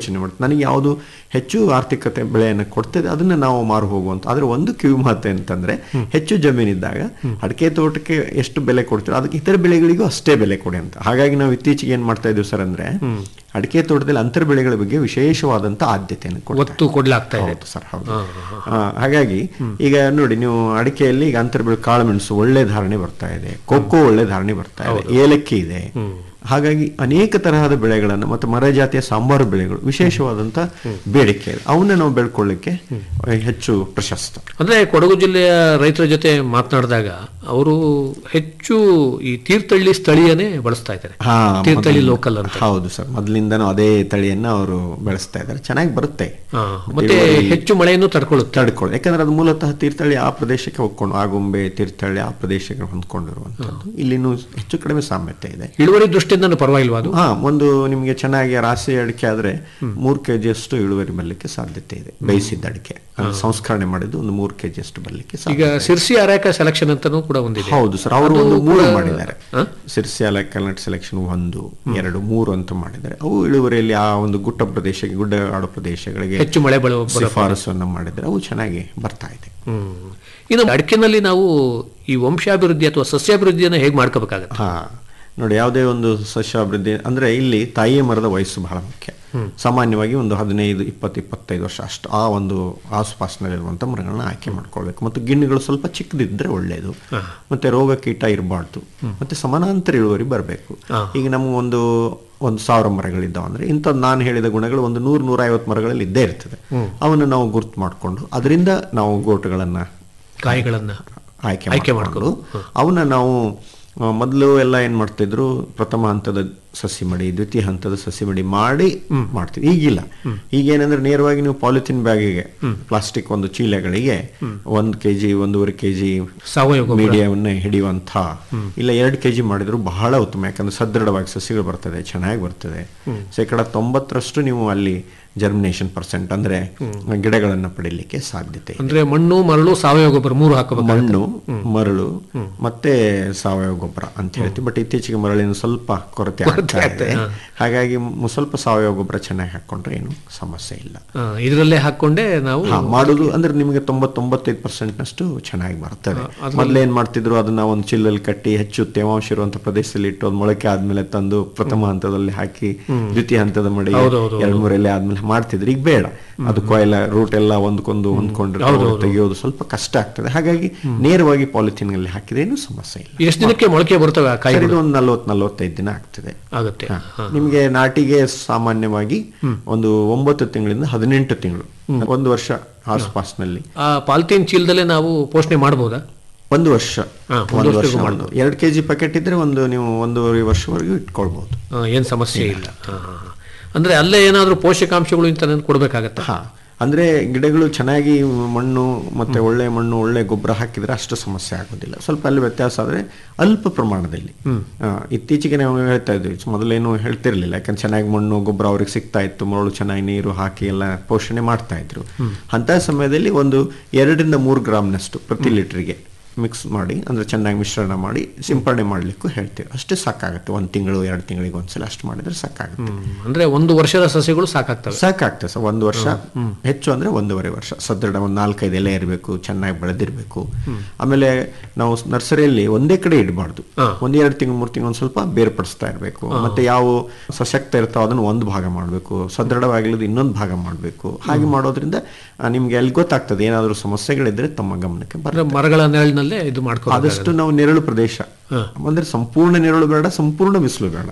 S10: ಯೋಚನೆ ಮಾಡ್ತೀವಿ ನನಗೆ ಯಾವುದು ಹೆಚ್ಚು ಆರ್ಥಿಕತೆ ಬೆಳೆಯನ್ನು ಕೊಡ್ತದೆ ಅದನ್ನ ನಾವು ಮಾರು ಹೋಗುವಂತ ಆದ್ರೆ ಒಂದು ಕಿವಿ ಮಾತು ಅಂತಂದ್ರೆ ಹೆಚ್ಚು ಜಮೀನಿದ್ದಾಗ ಅಡಿಕೆ ತೋಟಕ್ಕೆ ಎಷ್ಟು ಬೆಲೆ ಕೊಡ್ತೀರೋ ಅದಕ್ಕೆ ಇತರ ಬೆಳೆಗಳಿಗೂ ಅಷ್ಟೇ ಬೆಲೆ ಕೊಡಿ ಅಂತ ಹಾಗಾಗಿ ನಾವು ಇತ್ತೀಚೆಗೆ ಏನ್ ಮಾಡ್ತಾ ಇದ್ದೀವಿ ಸರ್ ಅಂದ್ರೆ ಅಡಿಕೆ ತೋಟದಲ್ಲಿ ಅಂತರ ಬೆಳೆಗಳ ಬಗ್ಗೆ ವಿಶೇಷವಾದಂತ ಆದ್ಯತೆಯನ್ನು ಕೊಡ್ತಾ
S9: ಒತ್ತು ಕೊಡ್ಲಾಗ್ತಾ ಇದೆ
S10: ಹೌದು ಸರ್ ಹೌದು ಆ, ಹಾಗಾಗಿ ಈಗ ನೋಡಿ ನೀವು ಅಡಿಕೆಯಲ್ಲಿ ಈಗ ಅಂತರ ಬೆಳೆ ಕಾಳುಮೆಣಸು ಒಳ್ಳೆ ಧಾರಣೆ ಬರ್ತಾ ಇದೆ ಕೊಕ್ಕೋ ಒಳ್ಳೆ ಧಾರಣೆ ಬರ್ತಾ ಇದೆ ಏಲಕ್ಕಿ ಇದೆ ಹಾಗಾಗಿ ಅನೇಕ ತರಹದ ಬೆಳೆಗಳನ್ನು ಮತ್ತು ಮರ ಜಾತಿಯ ಸಾಂಬಾರು ಬೆಳೆಗಳು ವಿಶೇಷವಾದಂತ ಬೇಡಿಕೆ ಇದೆ ಅವನ್ನ ನಾವು ಬೆಳ್ಕೊಳ್ಳಿಕ್ಕೆ ಹೆಚ್ಚು ಪ್ರಶಸ್ತ
S9: ಅಂದ್ರೆ ಕೊಡಗು ಜಿಲ್ಲೆಯ ರೈತರ ಜೊತೆ ಮಾತನಾಡಿದಾಗ ಅವರು ಹೆಚ್ಚು ಈ ತೀರ್ಥಹಳ್ಳಿ ಸ್ಥಳೀಯನೇ ಬಳಸ್ತಾ ಇದ್ದಾರೆ
S10: ಹಾ,
S9: ತೀರ್ಥಹಳ್ಳಿ
S10: ಮೊದಲು-
S9: ಲೋಕಲ್ ಅಂತ
S10: ಹೌದು ಸರ್ ಮೊದಲಿಂದನೂ ಅದೇ ತಳಿಯನ್ನ ಅವರು ಬೆಳೆಸ್ತಾ ಇದ್ದಾರೆ ಚೆನ್ನಾಗಿ ಬರುತ್ತೆ
S9: ಹಾ, ಮತ್ತೆ
S10: ಇಳುವರಿ-
S9: ಹೆಚ್ಚು ಮಳೆಯನ್ನು ತಡ್ಕೊಳ್ಳುತ್ತೆ
S10: ತಡ್ಕೊಳ್ಳಿ ಯಾಕಂದ್ರೆ ಅದು ಮೂಲತಃ ತೀರ್ಥಹಳ್ಳಿ ಆ ಪ್ರದೇಶಕ್ಕೆ ಹೋಗ್ಕೊಂಡು ಆಗುಂಬೆ ತೀರ್ಥಹಳ್ಳಿ ಆ ಪ್ರದೇಶಕ್ಕೆ ಹೊಂದ್ಕೊಂಡಿರುವಂತದ್ದು ಇಲ್ಲಿನೂ ಹೆಚ್ಚು ಕಡಿಮೆ ಸಾಮ್ಯತೆ ಇದೆ
S9: ಇಳುವರಿ ದೃಷ್ಟಿಯಿಂದ ಪರವಾಗಿಲ್ವಾ ಅದು
S10: ಹಾ ಒಂದು ನಿಮಗೆ ಚೆನ್ನಾಗಿ ರಾಸಿ ಅಡಿಕೆ ಆದ್ರೆ ಮೂರ್ ಕೆಜಿ ಅಷ್ಟು ಇಳುವರಿ ಬರ್ಲಿಕ್ಕೆ ಸಾಧ್ಯತೆ ಇದೆ ಬೇಯಿಸಿದ್ದ ಅಡಿಕೆ ಅದು ಸಂಸ್ಕರಣೆ ಮಾಡಿದ್ದು ಒಂದು ಮೂರ್ ಕೆಜಿ ಅಷ್ಟು ಬರ್ಲಿಕ್ಕೆ
S9: ಈಗ
S10: ಸಾಧ್ಯ
S9: ಸಿರ್ಸಿ ಅರೇಕ ಸೆಲೆಕ್ಷನ್ ಅಂತಾನೂ ಕೂಡ ಒಂದಿದೆ
S10: ಹೌದು ಸರ್ ಅವರು
S9: ಅದು
S10: ಒಂದು ಮೂರು
S9: ಕೂಡ-
S10: ಮಾಡಿದ್ದಾರೆ
S9: ಹಾ?
S10: ಸಿರ್ಸಿಯಾಲ ಕಲ್ನಟ್ ಸೆಲೆಕ್ಷನ್ ಒಂದು ಎರಡು ಮೂರು ಅಂತ ಮಾಡಿದ್ದಾರೆ ಅವು ಇಳುವರಿಯಲ್ಲಿ ಆ ಒಂದು ಗುಡ್ಡ ಪ್ರದೇಶಕ್ಕೆ ಗುಡ್ಡಗಾಡು ಪ್ರದೇಶಗಳಿಗೆ
S9: ಹೆಚ್ಚು ಮಳೆ ಬೀಳುವ ಬರೋ-
S10: ಶಿಫಾರಸನ್ನು ಮಾಡಿದ್ರೆ ಅವು ಚೆನ್ನಾಗಿ ಬರ್ತಾ ಇದೆ
S9: ಹ್ಮ್. ಇನ್ನು ಅಡಿಕೆನಲ್ಲಿ ನಾವು ಈ ವಂಶಾಭಿವೃದ್ಧಿ ಅಥವಾ ಸಸ್ಯಾಭಿವೃದ್ಧಿಯನ್ನು ಹೇಗೆ ಮಾಡ್ಕೋಬೇಕಾಗತ್ತೆ
S10: ಹಾ ನೋಡಿ ಯಾವುದೇ ಒಂದು ಸಸ್ಯಾಭಿವೃದ್ಧಿ ಅಂದ್ರೆ ಇಲ್ಲಿ ತಾಯಿಯ ಮರದ ವಯಸ್ಸು ಬಹಳ ಮುಖ್ಯ ಸಾಮಾನ್ಯವಾಗಿ ಒಂದು ಹದಿನೈದು ಇಪ್ಪತ್ತು ಇಪ್ಪತ್ತೈದು ವರ್ಷ ಅಷ್ಟು ಆ ಒಂದು ಆಸುಪಾಸಿನಲ್ಲಿರುವಂಥ ಮರಗಳನ್ನ ಆಯ್ಕೆ ಮಾಡ್ಕೊಳ್ಬೇಕು ಮತ್ತು ಗಿಣ್ಣುಗಳು ಸ್ವಲ್ಪ ಚಿಕ್ಕದಿದ್ರೆ ಒಳ್ಳೆಯದು ಮತ್ತೆ ರೋಗ ಕೀಟ ಇರಬಾರ್ದು ಮತ್ತೆ ಸಮಾನಾಂತರ ಇಳುವರಿ ಬರಬೇಕು ಈಗ ನಮ್ಗೆ ಒಂದು ಒಂದು ಸಾವಿರ ಮರಗಳಿದ್ದಾವೆ ಅಂದ್ರೆ ಇಂಥದ್ದು ನಾನು ಹೇಳಿದ ಗುಣಗಳು ಒಂದು ನೂರು ನೂರ ಐವತ್ತು ಮರಗಳಲ್ಲಿ ಇದ್ದೇ ಇರ್ತದೆ ಅವನ್ನು ನಾವು ಗುರ್ತು ಮಾಡಿಕೊಂಡು ಅದರಿಂದ ನಾವು ಗೋಟುಗಳನ್ನ
S9: ಕಾಯಿಗಳನ್ನ
S10: ಆಯ್ಕೆ
S9: ಆಯ್ಕೆ
S10: ಮಾಡಿಕೊಂಡು ಅವನ್ನ ನಾವು ಆ, ಮೊದಲು ಎಲ್ಲ ಏನ್ ಮಾಡ್ತಿದ್ರು ಪ್ರಥಮ ಹಂತದ ಸಸಿ ಮಡಿ ದ್ವಿತೀಯ ಹಂತದ ಸಸಿ ಮಡಿ ಮಾಡಿ ಮಾಡ್ತಿದ್ವಿ ಈಗಿಲ್ಲ ಈಗೇನಂದ್ರೆ ನೇರವಾಗಿ ನೀವು ಪಾಲಿಥಿನ್ ಬ್ಯಾಗಿಗೆ ಪ್ಲಾಸ್ಟಿಕ್ ಒಂದು ಚೀಲಗಳಿಗೆ ಒಂದ್ ಕೆಜಿ ಒಂದೂವರೆ ಕೆಜಿ
S9: ಸಾವಯವ ಗೊಬ್ಬರ.
S10: ಮೀಡಿಯಾವನ್ನ ಹಿಡಿಯುವಂತ ಇಲ್ಲ ಎರಡು ಕೆಜಿ ಮಾಡಿದ್ರು ಬಹಳ ಉತ್ತಮ ಯಾಕಂದ್ರೆ ಸದೃಢವಾಗಿ ಸಸಿಗಳು ಬರ್ತದೆ ಚೆನ್ನಾಗಿ ಬರ್ತದೆ ಶೇಕಡ ತೊಂಬತ್ತರಷ್ಟು ನೀವು ಅಲ್ಲಿ ಜರ್ಮಿನೇಷನ್ ಪರ್ಸೆಂಟ್ ಅಂದ್ರೆ ಗಿಡಗಳನ್ನ ಪಡೀಲಿಕ್ಕೆ ಸಾಧ್ಯತೆ ಇದೆ.
S9: ಅಂದ್ರೆ ಮಣ್ಣು ಮರಳು ಸಾವಯವ ಗೊಬ್ಬರ ಮೂರು ಹಾಕಬೇಕು
S10: ಮಣ್ಣು ಮರಳು ಮತ್ತೆ ಸಾವಯವ ಗೊಬ್ಬರ ಅಂತ ಹೇಳ್ತೀವಿ ಬಟ್ ಇತ್ತೀಚೆಗೆ ಮರಳಿನ ಸ್ವಲ್ಪ ಕೊರತೆ ಆಗ್ತಾ ಇದೆ ಹಾಗಾಗಿ ಮ್- ಸ್ವಲ್ಪ ಸಾವಯವ ಗೊಬ್ಬರ ಚೆನ್ನಾಗಿ ಹಾಕೊಂಡ್ರೆ ಏನು ಸಮಸ್ಯೆ ಇಲ್ಲ
S9: ಇದರಲ್ಲೇ ಹಾಕೊಂಡೆ ನಾವು
S10: ಹಾ, ಮಾಡುದು ಅಂದ್ರೆ ನಿಮಗೆ ತೊಂಬತ್ತೊಂಬತ್ತೈದು ಪರ್ಸೆಂಟ್ ನಷ್ಟು ಚೆನ್ನಾಗಿ ಬರ್ತದೆ ಮೊದ್ಲು ಏನ್ ಮಾಡ್ತಿದ್ರು ಅದನ್ನ ಒಂದು ಚಿಲ್ಲಲ್ಲಿ ಕಟ್ಟಿ ಹೆಚ್ಚು ತೇವಾಂಶ ಇರುವಂತ ಪ್ರದೇಶದಲ್ಲಿ ಇಟ್ಟು ಅದು ಮೊಳಕೆ ಆದ್ಮೇಲೆ ತಂದು ಪ್ರಥಮ ಹಂತದಲ್ಲಿ ಹಾಕಿ ದ್ವಿತೀಯ ಹಂತದ ಮಡಿ ಎರಡ್ ಮೂರು ಎಲೆ ಆದ್ಮೇಲೆ ಮಾಡ್ತಿದ್ರು ಈಗ ಬೇಡ ಅದು ಕೊಯ್ಲ ರೂಟ್ ಎಲ್ಲ ಒಂದ್ಕೊಂದು ಹೊಂದ್ಕೊಂಡಿರ್ತಾರೆ ತೆಗೆಯೋದು ಸ್ವಲ್ಪ ಕಷ್ಟ ಆಗ್ತದೆ ಹಾಗಾಗಿ ನೇರವಾಗಿ ಪಾಲಿಥಿನ್ ಅಲ್ಲಿ ಹಾಕಿದ್ರೆ ಏನು ಸಮಸ್ಯೆ ಇಲ್ಲ
S9: ಎಷ್ಟು ದಿನಕ್ಕೆ ಮೊಳಕೆ ಬರ್ತವೆ ಆ
S10: ಸರ್,
S9: ಕಾಯಿಗಳು
S10: ಇದು ಒಂದು ನಲ್ವತ್ ನಲ್ವತ್ತೈದು ದಿನ ಆಗ್ತದೆ
S9: ಆಗುತ್ತೆ
S10: ಹಾ. ನಿಮ್ಗೆ ನಾಟಿಗೆ ಸಾಮಾನ್ಯವಾಗಿ ಒಂದು ಒಂಬತ್ತು ತಿಂಗಳಿಂದ ಹದಿನೆಂಟು ತಿಂಗಳು ಒಂದು ವರ್ಷ ಆಸ್ಪಾಸ್ನಲ್ಲಿ
S9: ಆ ಪಾಲಿಥೀನ್ ಚೀಲದಲ್ಲೇ ನಾವು ಪೋಷಣೆ ಮಾಡಬಹುದಾ
S10: ಒಂದು ವರ್ಷ
S9: ಹಾ, ಒಂದು
S10: ಒಂದು ವರ್ಷ
S9: ವರ್ಷಕ್ಕೂ
S10: ಒಂದು ಎರಡು ಕೆಜಿ ಪ್ಯಾಕೆಟ್ ಇದ್ರೆ ಒಂದು ನೀವು ಒಂದೂವರೆ ವರ್ಷವರೆಗೂ ಇಟ್ಕೊಳ್ಬಹುದು
S9: ಏನ್ ಸಮಸ್ಯೆ ಇಲ್ಲ ಹಾ, ಹಾ, ಹಾ. ಅಂದ್ರೆ ಅಲ್ಲೇ ಏನಾದ್ರೂ ಪೋಷಕಾಂಶಗಳು ಇಂತ ಕೊಡ್ಬೇಕಾಗತ್ತ
S10: ಹಾ ಅಂದ್ರೆ ಗಿಡಗಳು ಚೆನ್ನಾಗಿ ಮಣ್ಣು ಮತ್ತೆ ಒಳ್ಳೆ ಮಣ್ಣು ಒಳ್ಳೆ ಗೊಬ್ಬರ ಹಾಕಿದ್ರೆ ಅಷ್ಟು ಸಮಸ್ಯೆ ಆಗೋದಿಲ್ಲ ಸ್ವಲ್ಪ ಅಲ್ಲಿ ವ್ಯತ್ಯಾಸ ಆದ್ರೆ ಅಲ್ಪ ಪ್ರಮಾಣದಲ್ಲಿ ಆ, ಇತ್ತೀಚೆಗೆ ನಾವು ಹೇಳ್ತಾ ಇದ್ವಿ ಮೊದಲೇನು ಹೇಳ್ತಿರ್ಲಿಲ್ಲ ಯಾಕಂದ್ರೆ ಚೆನ್ನಾಗಿ ಮಣ್ಣು ಗೊಬ್ಬರ ಅವ್ರಿಗೆ ಸಿಗ್ತಾ ಇತ್ತು ಮರಳು ಚೆನ್ನಾಗಿ ನೀರು ಹಾಕಿ ಎಲ್ಲ ಪೋಷಣೆ ಮಾಡ್ತಾ ಇದ್ರು ಅಂತ ಸಮಯದಲ್ಲಿ ಒಂದು ಎರಡರಿಂದ ಮೂರು ಗ್ರಾಮ್ನಷ್ಟು ಪ್ರತಿ ಲೀಟರ್ಗೆ ಮಿಕ್ಸ್ ಮಾಡಿ ಅಂದ್ರೆ ಚೆನ್ನಾಗಿ ಮಿಶ್ರಣ ಮಾಡಿ ಸಿಂಪರಣೆ ಮಾಡ್ಲಿಕ್ಕೂ ಹೇಳ್ತೀವಿ ಅಷ್ಟೇ ಸಾಕಾಗುತ್ತೆ ಒಂದ್ ತಿಂಗಳು ಎರಡು ತಿಂಗಳಿಗೆ ಒಂದ್ಸಲ ಅಷ್ಟು ಮಾಡಿದ್ರೆ ಸಾಕಾಗುತ್ತೆ
S9: ಅಂದ್ರೆ ಒಂದು ವರ್ಷದ ಸಸ್ಯಗಳು ಸಾಕಾಗ್ತವೆ
S10: ಸಾಕಾಗ್ತದೆ ಸರ್ ಒಂದು ವರ್ಷ ಹೆಚ್ಚು ಅಂದ್ರೆ ಒಂದೂವರೆ ವರ್ಷ ಸದೃಢ ಒಂದು ನಾಲ್ಕೈದು ಎಲೆ ಇರಬೇಕು ಚೆನ್ನಾಗಿ ಬೆಳೆದಿರ್ಬೇಕು ಆಮೇಲೆ ನಾವು ನರ್ಸರಿಯಲ್ಲಿ ಒಂದೇ ಕಡೆ ಇಡಬಾರ್ದು ಒಂದ್ ಎರಡು ತಿಂಗಳು ಮೂರು ತಿಂಗಳು ಒಂದ್ ಸ್ವಲ್ಪ ಬೇರ್ಪಡಿಸ್ತಾ ಇರಬೇಕು ಮತ್ತೆ ಯಾವ ಸಶಕ್ತ ಇರ್ತಾವ ಅದನ್ನು ಒಂದು ಭಾಗ ಮಾಡಬೇಕು ಸದೃಢವಾಗಿಲ್ಲದ ಇನ್ನೊಂದು ಭಾಗ ಮಾಡಬೇಕು ಹಾಗೆ ಮಾಡೋದ್ರಿಂದ ಆ, ನಿಮ್ಗೆ ಅಲ್ಲಿ ಗೊತ್ತಾಗ್ತದೆ ಏನಾದರೂ ಸಮಸ್ಯೆಗಳಿದ್ರೆ ತಮ್ಮ ಗಮನಕ್ಕೆ ಬರ್ತದೆ
S9: ಅಂದ್ರೆ ಮರಗಳ ನೆರಳಿನಲ್ಲೇ ಇದು ಮಾಡ್ಕೋ
S10: ಆದಷ್ಟು ನಾವು ನೆರಳು ಪ್ರದೇಶ ಅಂದ್ರೆ ಸಂಪೂರ್ಣ ನೆರಳು ಬೇಡ ಸಂಪೂರ್ಣ ಬಿಸಿಲು ಬೇಡ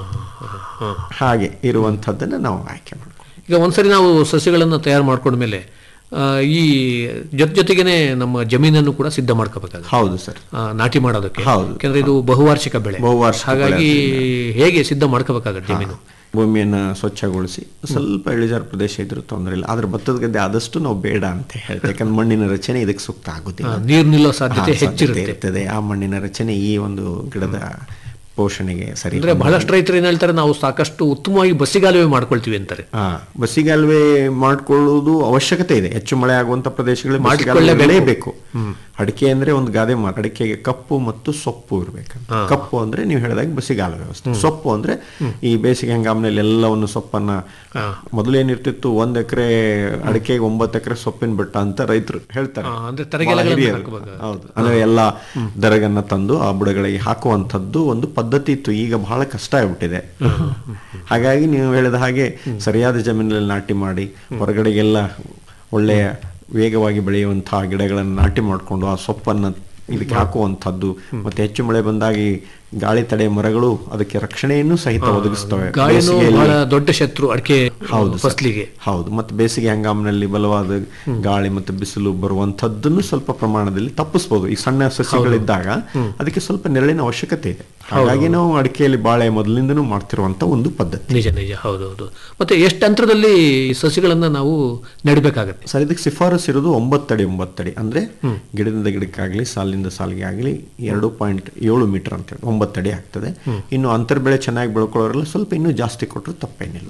S10: ಹಾಗೆ ಇರುವಂತದ್ದನ್ನ ನಾವು ಆಯ್ಕೆ ಮಾಡ್ತೀವಿ
S9: ಈಗ ಒಂದ್ಸರಿ ನಾವು ಸಸ್ಯಗಳನ್ನು ತಯಾರು ಮಾಡ್ಕೊಂಡ್ಮೇಲೆ ಆ, ಈ ಜೊತೆ ಜೊತೆಗೇನೆ ನಮ್ಮ ಜಮೀನನ್ನು ಕೂಡ ಸಿದ್ಧ ಮಾಡ್ಕೋಬೇಕಾಗುತ್ತೆ
S10: ಹೌದು ಸರ್
S9: ಆ, ನಾಟಿ ಮಾಡೋದಕ್ಕೆ
S10: ಹೌದು.
S9: ಯಾಕಂದ್ರೆ ಇದು ಬಹುವಾರ್ಷಿಕ ಬೆಳೆ
S10: ಬಹುವಾರ್ಷಿಕ ಬೆಳೆ
S9: ಹಾಗಾಗಿ ಹೇಗೆ ಸಿದ್ಧ ಮಾಡ್ಕೋಬೇಕಾಗತ್ತೆ ಜಮೀನು
S10: ಭೂಮಿಯನ್ನ ಸ್ವಚ್ಛಗೊಳಿಸಿ ಸ್ವಲ್ಪ ಇಳಿಜಾರು ಪ್ರದೇಶ ಇದ್ರೂ ತೊಂದರೆ ಇಲ್ಲ ಆದ್ರೆ ಭತ್ತದ ಗದ್ದೆ ಆದಷ್ಟು ನಾವು ಬೇಡ ಅಂತ ಹೇಳ್ತೇವೆ ಯಾಕಂದ್ರೆ ಮಣ್ಣಿನ ರಚನೆ ಇದಕ್ಕೆ ಸೂಕ್ತ ಆಗುದಿಲ್ಲ
S9: ಆ, ನೀರು ನಿಲ್ಲೋ ಸಾಧ್ಯತೆ
S10: ಹಾ,
S9: ಹೆಚ್ಚಿರುತ್ತೆ.
S10: ಇರ್ತದೆ ಆ ಮಣ್ಣಿನ ರಚನೆ ಈ ಒಂದು ಗಿಡದ ಪೋಷಣೆಗೆ ಸರಿ
S9: ಅಂದ್ರೆ ಬಹಳಷ್ಟು ರೈತರು ಏನ್ ಹೇಳ್ತಾರೆ ನಾವು ಸಾಕಷ್ಟು ಉತ್ತಮವಾಗಿ ಬಸ್ಸಿಗಾಲುವೆ ಮಾಡ್ಕೊಳ್ತೀವಿ ಅಂತಾರೆ
S10: ಹಾ ಬಸ್ಸಿಗಾಲುವೆ ಮಾಡ್ಕೊಳ್ಳುವುದು ಅವಶ್ಯಕತೆ ಇದೆ ಹೆಚ್ಚು ಮಳೆ ಆಗುವಂತ ಪ್ರದೇಶಗಳಲ್ಲಿ
S9: ಮಾಡಿಕೊಳ್ಳಲೇಬೇಕು.
S10: ಬೆಳೆಯಬೇಕು ಅಡಿಕೆ ಅಂದ್ರೆ ಒಂದು ಗಾದೆ ಮಾತು ಅಡಿಕೆಗೆ ಕಪ್ಪು ಮತ್ತು ಸೊಪ್ಪು ಇರಬೇಕು ಕಪ್ಪು ಅಂದ್ರೆ ನೀವು ಹೇಳಿದಾಗ ಬಸಿಗಾಲ ವ್ಯವಸ್ಥೆ ಸೊಪ್ಪು ಅಂದ್ರೆ ಈ ಬೇಸಿಗೆ ಹಂಗಾಮಿನಲ್ಲಿ ಎಲ್ಲವನ್ನು ಸೊಪ್ಪನ್ನ ಮೊದಲೇನಿರ್ತಿತ್ತು ಒಂದ್ ಎಕರೆ ಅಡಿಕೆಗೆ ಒಂಬತ್ತು ಎಕರೆ ಸೊಪ್ಪಿನ ಬೆಟ್ಟ ಅಂತ ರೈತರು ಹೇಳ್ತಾರೆ
S9: ಆ, ಅಂದ್ರೆ
S10: ಬಹಳ
S9: ತರಗೆಲೆಗಳನ್ನ
S10: ಹಿರಿಯರು.
S9: ಹಾಕಬೇಕು.
S10: ಹೌದು ಅಂದ್ರೆ ಎಲ್ಲಾ ದರಗನ್ನ ತಂದು ಆ ಬುಡಗಳಿಗೆ ಹಾಕುವಂಥದ್ದು ಒಂದು ಪದ್ಧತಿ ಇತ್ತು ಈಗ ಬಹಳ ಕಷ್ಟ ಆಗ್ಬಿಟ್ಟಿದೆ ಹಾಗಾಗಿ ನೀವು ಹೇಳಿದ ಹಾಗೆ ಸರಿಯಾದ ಜಮೀನಲ್ಲಿ ನಾಟಿ ಮಾಡಿ ಹೊರಗಡೆಗೆಲ್ಲ ಒಳ್ಳೆಯ ವೇಗವಾಗಿ ಬೆಳೆಯುವಂತಹ ಗಿಡಗಳನ್ನು ನಾಟಿ ಮಾಡಿಕೊಂಡು ಆ ಸೊಪ್ಪನ್ನ ಇದಕ್ಕೆ ಹಾಕುವಂಥದ್ದು ಮತ್ತೆ ಹೆಚ್ಚು ಮಳೆ ಬಂದಾಗ ಈ ಗಾಳಿ ತಡೆ ಮರಗಳು ಅದಕ್ಕೆ ರಕ್ಷಣೆಯನ್ನು ಸಹಿತ ಒದಗಿಸ್ತವೆ
S9: ಗಾಳಿನೂ
S10: ಬೇಸಿಗೆಯಲ್ಲಿ-
S9: ಬಹಳ ದೊಡ್ಡ ಶತ್ರು ಅಡಿಕೆ
S10: ಹೌದು ಸರ್.
S9: ಫಸಲಿಗೆ
S10: ಹೌದು ಮತ್ತೆ ಬೇಸಿಗೆ ಹಂಗಾಮಿನಲ್ಲಿ ಬಲವಾದ ಗಾಳಿ ಮತ್ತು ಬಿಸಿಲು ಬರುವಂತದ್ದನ್ನು ಸ್ವಲ್ಪ ಪ್ರಮಾಣದಲ್ಲಿ ತಪ್ಪಿಸಬಹುದು ಈ ಸಣ್ಣ ಸಸ್ಯಗಳಿದ್ದಾಗ ಅದಕ್ಕೆ ಸ್ವಲ್ಪ ನೆರಳಿನ ಅವಶ್ಯಕತೆ ಇದೆ ಹಾಗಾಗಿ ನಾವು ಅಡಿಕೆಯಲ್ಲಿ ಬಾಳೆ ಮೊದಲಿಂದನೂ ಮಾಡ್ತಿರುವಂತ ಒಂದು ಪದ್ಧತಿ
S9: ನಿಜ ನಿಜ ಹೌದೌದು ಮತ್ತೆ ಎಷ್ಟು ಅಂತರದಲ್ಲಿ ಈ ಸಸಿಗಳನ್ನ ನಾವು ನೆಡಬೇಕಾಗತ್ತೆ
S10: ಸರ್ ಇದಕ್ಕೆ ಶಿಫಾರಸ್ ಇರೋದು ಒಂಬತ್ತಡಿ ಒಂಬತ್ತಡಿ ಅಂದ್ರೆ ಗಿಡದಿಂದ ಗಿಡಕ್ಕಾಗ್ಲಿ ಸಾಲಿನಿಂದ ಸಾಲಿಗೆ ಆಗಲಿ ಎರಡು ಪಾಯಿಂಟ್ ಏಳು ಮೀಟರ್ ಅಂತ ಹೇಳಿ ಒಂಬತ್ತಡಿ ಆಗ್ತದೆ ಇನ್ನು ಅಂತರ್ ಬೆಳೆ ಚೆನ್ನಾಗಿ ಬೆಳ್ಕೊಳ್ಳೋರೆಲ್ಲ ಸ್ವಲ್ಪ ಇನ್ನೂ ಜಾಸ್ತಿ ಕೊಟ್ಟರು ತಪ್ಪೇನಿಲ್ಲ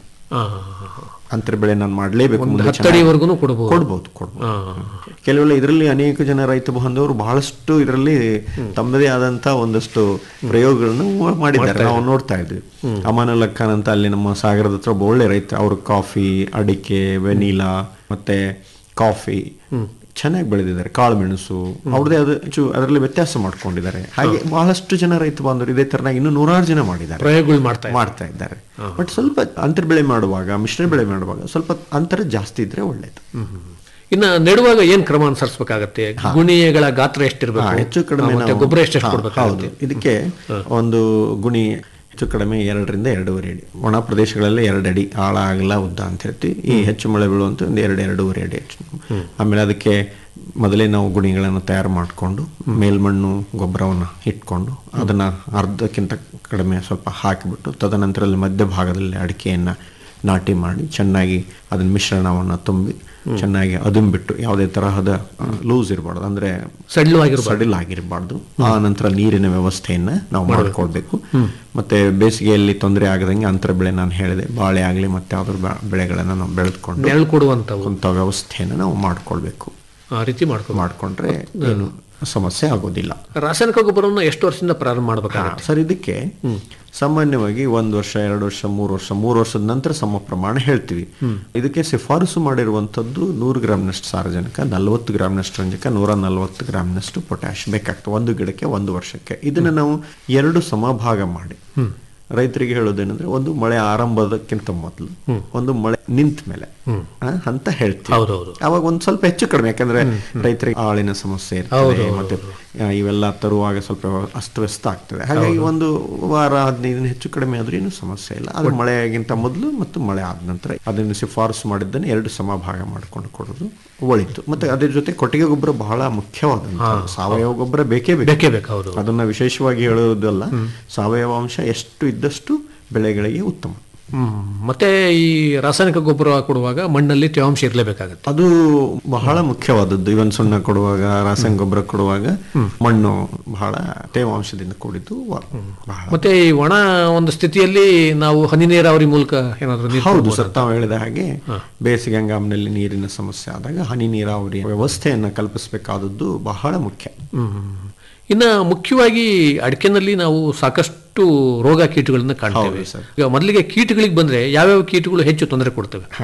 S10: ಅಂತರ್ ಬೆಳೆ ನಾನು ಮಾಡಲೇಬೇಕು
S9: ಒಂದು
S10: ಮುಂದೆ
S9: ಹತ್ತು
S10: ಚೆನ್ನಾಗಿ-
S9: ಅಡಿವರೆಗೂನು ಕೊಡ್ಬೋದು.
S10: ಕೊಡ್ಬೋದು ಕೊಡ್ಬೋದು ಕೆಲವೆಲ್ಲ ಇದರಲ್ಲಿ ಅನೇಕ ಜನ ರೈತ ಬಾಂಧವರು ಬಹಳಷ್ಟು ಇದರಲ್ಲಿ ತಮ್ಮದೇ ಆದಂತ ಒಂದಷ್ಟು ಪ್ರಯೋಗಗಳನ್ನು ಮಾಡಿದ್ದಾರೆ ನಾವು ನೋಡ್ತಾ ಇದ್ವಿ ಅಮಾನ ಲಕ್ಕನ್ ಅಂತ ಅಲ್ಲಿ ನಮ್ಮ ಸಾಗರದ ಹತ್ರ ಒಬ್ಬ ಒಳ್ಳೆ ರೈತ ಅವರು ಕಾಫಿ ಅಡಿಕೆ ವೆನಿಲಾ ಮತ್ತೆ ಕಾಫಿ ಚೆನ್ನಾಗಿ ಬೆಳೆದಿದ್ದಾರೆ ಕಾಳು ಮೆಣಸು ಅವ್ರದೇ ಅದು ಚು ಅದರಲ್ಲಿ ವ್ಯತ್ಯಾಸ ಮಾಡ್ಕೊಂಡಿದ್ದಾರೆ ಹಾಗೆ ಬಹಳಷ್ಟು ಜನ ರೈತ ಬಾಂಧವರು ಇದೇ ತರನಾಗಿ ಇನ್ನು ನೂರಾರು ಜನ ಮಾಡಿದ್ದಾರೆ
S9: ಪ್ರಯೋಗಗಳು ಮಾಡ್ತಾ ಇದ್ದಾರೆ.
S10: ಮಾಡ್ತಾ ಇದ್ದಾರೆ ಬಟ್ ಸ್ವಲ್ಪ ಅಂತರ್ ಬೆಳೆ ಮಾಡುವಾಗ ಮಿಶ್ರ ಬೆಳೆ ಮಾಡುವಾಗ ಸ್ವಲ್ಪ ಅಂತರ ಜಾಸ್ತಿ ಇದ್ರೆ ಒಳ್ಳೇದು
S9: ಇನ್ನ ನೆಡುವಾಗ ಏನ್ ಕ್ರಮ ಅನುಸರಿಸಬೇಕಾಗತ್ತೆ ಗುಣಿಗಳ ಗಾತ್ರ
S10: ಹಾ,
S9: ಎಷ್ಟಿರ್ಬೇಕು
S10: ಹೆಚ್ಚು ಕಡಿಮೆ
S9: ಮತ್ತೆ
S10: ನಾವು-
S9: ಗೊಬ್ಬರ ಎಷ್ಟೆಷ್ಟು
S10: ಹಾ,
S9: ಕೊಡ್ಬೇಕಾಗುತ್ತೆ
S10: ಹೌದು. ಇದಕ್ಕೆ ಒಂದು ಗುಣಿ ಹೆಚ್ಚು ಕಡಿಮೆ ಎರಡರಿಂದ ಎರಡೂವರೆ ಅಡಿ ಒಣ ಪ್ರದೇಶಗಳಲ್ಲಿ ಎರಡು ಅಡಿ ಆಳ ಆಗಲ ಉದ್ದ ಅಂತ ಹೇಳ್ತೀವಿ ಈ ಹೆಚ್ಚು ಮಳೆ ಬೀಳುವಂತ ಒಂದು ಎರಡು ಎರಡೂವರೆ ಅಡಿ ಹೆಚ್ಚು. ಆಮೇಲೆ ಅದಕ್ಕೆ ಮೊದಲೇ ನಾವು ಗುಣಿಗಳನ್ನು ತಯಾರು ಮಾಡಿಕೊಂಡು ಮೇಲ್ಮಣ್ಣು ಗೊಬ್ಬರವನ್ನು ಇಟ್ಕೊಂಡು ಅದನ್ನ ಅರ್ಧಕ್ಕಿಂತ ಕಡಿಮೆ ಸ್ವಲ್ಪ ಹಾಕಿಬಿಟ್ಟು ತದನಂತರದಲ್ಲಿ ಮಧ್ಯಭಾಗದಲ್ಲಿ ಅಡಿಕೆಯನ್ನ ನಾಟಿ ಮಾಡಿ ಚೆನ್ನಾಗಿ ಅದನ್ನ ಮಿಶ್ರಣವನ್ನು ತುಂಬಿ ಚೆನ್ನಾಗಿ ಅದುಂಬಿಟ್ಟು ಯಾವುದೇ ತರಹದ ಲೂಸ್ ಇರಬಾರ್ದು ಅಂದ್ರೆ
S9: ಸಡಿಲು ಆಗಿರ್ಬಾರ್ದು.
S10: ಸಡಿಲ್ ಆಗಿರಬಾರ್ದು ಆ ನಂತರ ನೀರಿನ ವ್ಯವಸ್ಥೆಯನ್ನ ನಾವು ಮಾಡ್ಕೊಳ್ಬೇಕು ಮತ್ತೆ ಬೇಸಿಗೆಯಲ್ಲಿ ತೊಂದರೆ ಆಗದಂಗೆ ಅಂತರ ಬೆಳೆ ನಾನು ಹೇಳಿದೆ ಬಾಳೆ ಆಗಲಿ ಮತ್ತೆ ಯಾವ್ದಾದ್ರು ಬೆ- ಬೆಳೆಗಳನ್ನ ನಾವು ಬೆಳೆದುಕೊಂಡು
S9: ನೆರಳು ಕೊಡುವಂತವು
S10: ಅಂತ ವ್ಯವಸ್ಥೆಯನ್ನು ನಾವು ಮಾಡ್ಕೊಳ್ಬೇಕು
S9: ಆ ರೀತಿ ಮಾಡ್ಕೊ
S10: ಮಾಡ್ಕೊಂಡ್ರೆ ಏನು ಸಮಸ್ಯೆ ಆಗೋದಿಲ್ಲ
S9: ರಾಸಾಯನಿಕ ಗೊಬ್ಬರವನ್ನು ಎಷ್ಟು ವರ್ಷದಿಂದ ಪ್ರಾರಂಭ ಮಾಡ್ಬೇಕಾಗತ್ತೆ
S10: ಸರ್ ಇದಕ್ಕೆ ಸಾಮಾನ್ಯವಾಗಿ ಒಂದು ವರ್ಷ ಎರಡು ವರ್ಷ ಮೂರು ವರ್ಷ ಮೂರು ವರ್ಷದ ನಂತರ ಸಮ ಪ್ರಮಾಣ ಹೇಳ್ತೀವಿ ಇದಕ್ಕೆ ಶಿಫಾರಸು ಮಾಡಿರುವಂತದ್ದು ನೂರು ಗ್ರಾಮ್ನಷ್ಟು ಸಾರಜನಕ ನಲವತ್ತು ಗ್ರಾಮ್ನಷ್ಟು ರಂಜಕ ನೂರ ನಲವತ್ತು ಗ್ರಾಮ್ನಷ್ಟು ಪೊಟ್ಯಾಶ್ ಬೇಕಾಗ್ತದೆ ಒಂದು ಗಿಡಕ್ಕೆ ಒಂದು ವರ್ಷಕ್ಕೆ ಇದನ್ನ ನಾವು ಎರಡು ಸಮಭಾಗ ಮಾಡಿ ರೈತರಿಗೆ ಹೇಳೋದೇನಂದ್ರೆ ಒಂದು ಮಳೆ ಆರಂಭದಕ್ಕಿಂತ ಮೊದಲು ಒಂದು ಮಳೆ ನಿಂತ ಮೇಲೆ ಆ, ಅಂತ ಹೇಳ್ತೀವಿ
S9: ಹೌದೌದು.
S10: ಅವಾಗ ಒಂದ್ ಸ್ವಲ್ಪ ಹೆಚ್ಚು ಕಡಿಮೆ ಯಾಕಂದ್ರೆ ರೈತರಿಗೆ ಆಳಿನ ಸಮಸ್ಯೆ ಇರ್ತದೆ ಮತ್ತೆ ಆ, ಇವೆಲ್ಲ ತರುವಾಗ ಸ್ವಲ್ಪ ಅಸ್ತವ್ಯಸ್ತ ಆಗ್ತದೆ ಹಾಗಾಗಿ ಒಂದು ವಾರ ಹದಿನೈದು ದಿನ ಹೆಚ್ಚು ಕಡಿಮೆ ಆದ್ರೂ ಏನು ಸಮಸ್ಯೆ ಇಲ್ಲ ಅದು ಮಳೆಗಿಂತ ಮೊದಲು ಮತ್ತು ಮಳೆ ಆದ ನಂತರ ಅದನ್ನು ಶಿಫಾರಸು ಮಾಡಿದ್ದನ್ನು ಎರಡು ಸಮಭಾಗ ಮಾಡ್ಕೊಂಡು ಕೊಡೋದು ಒಳಿತು ಮತ್ತೆ ಅದ್ರ ಜೊತೆ ಕೊಟ್ಟಿಗೆ ಗೊಬ್ಬರ ಬಹಳ ಮುಖ್ಯವಾದಂತ ಸಾವಯವ ಗೊಬ್ಬರ ಬೇಕೇ ಬೇಕು
S9: ಬೇಕೇ ಬೇಕು ಹೌದು
S10: ಅದನ್ನ ವಿಶೇಷವಾಗಿ ಹೇಳುವುದಲ್ಲ ಸಾವಯವ ಅಂಶ ಎಷ್ಟು ಇದ್ದಷ್ಟು ಬೆಳೆಗಳಿಗೆ ಉತ್ತಮ
S9: ಹ್ಮ್. ಮತ್ತೆ ಈ ರಾಸಾಯನಿಕ ಗೊಬ್ಬರ ಕೊಡುವಾಗ ಮಣ್ಣಲ್ಲಿ ತೇವಾಂಶ ಇರಲೇಬೇಕಾಗತ್ತೆ
S10: ಅದು ಬಹಳ ಮುಖ್ಯವಾದದ್ದು ಇವನ್ ಸುಣ್ಣ ಕೊಡುವಾಗ ರಾಸಾಯನಿಕ ಗೊಬ್ಬರ ಕೊಡುವಾಗ ಮಣ್ಣು ಬಹಳ ತೇವಾಂಶದಿಂದ ಕೂಡಿದ್ದು ವ- ಬಹಳ
S9: ಮತ್ತೆ ಈ ಒಣ ಒಂದು ಸ್ಥಿತಿಯಲ್ಲಿ ನಾವು ಹನಿ ನೀರಾವರಿ ಮೂಲಕ ಏನಾದ್ರು ನೀರು
S10: ಹೌದು
S9: ಕೊಡ್ಬೋದಾ?
S10: ಸರ್ ತಾವು ಹೇಳಿದ ಹಾಗೆ ಬೇಸಿಗೆ ಹಂಗಾಮಿನಲ್ಲಿ ನೀರಿನ ಸಮಸ್ಯೆ ಆದಾಗ ಹನಿ ನೀರಾವರಿ ವ್ಯವಸ್ಥೆಯನ್ನ ಕಲ್ಪಿಸಬೇಕಾದದ್ದು ಬಹಳ ಮುಖ್ಯ
S9: ಹ್ಮ್. ಇನ್ನ ಮುಖ್ಯವಾಗಿ ಅಡಿಕೆನಲ್ಲಿ ನಾವು ಸಾಕಷ್ಟು ರೋಗ ಕೀಟಗಳನ್ನ ಕಾಣ್ತೇವೆ
S10: ಹೌದು ಸರ್.
S9: ಈಗ ಮೊದಲಿಗೆ ಕೀಟಗಳಿಗೆ ಬಂದ್ರೆ ಯಾವ್ಯಾವ ಕೀಟಗಳು ಹೆಚ್ಚು ತೊಂದರೆ ಕೊಡ್ತವೆ
S10: ಹಾ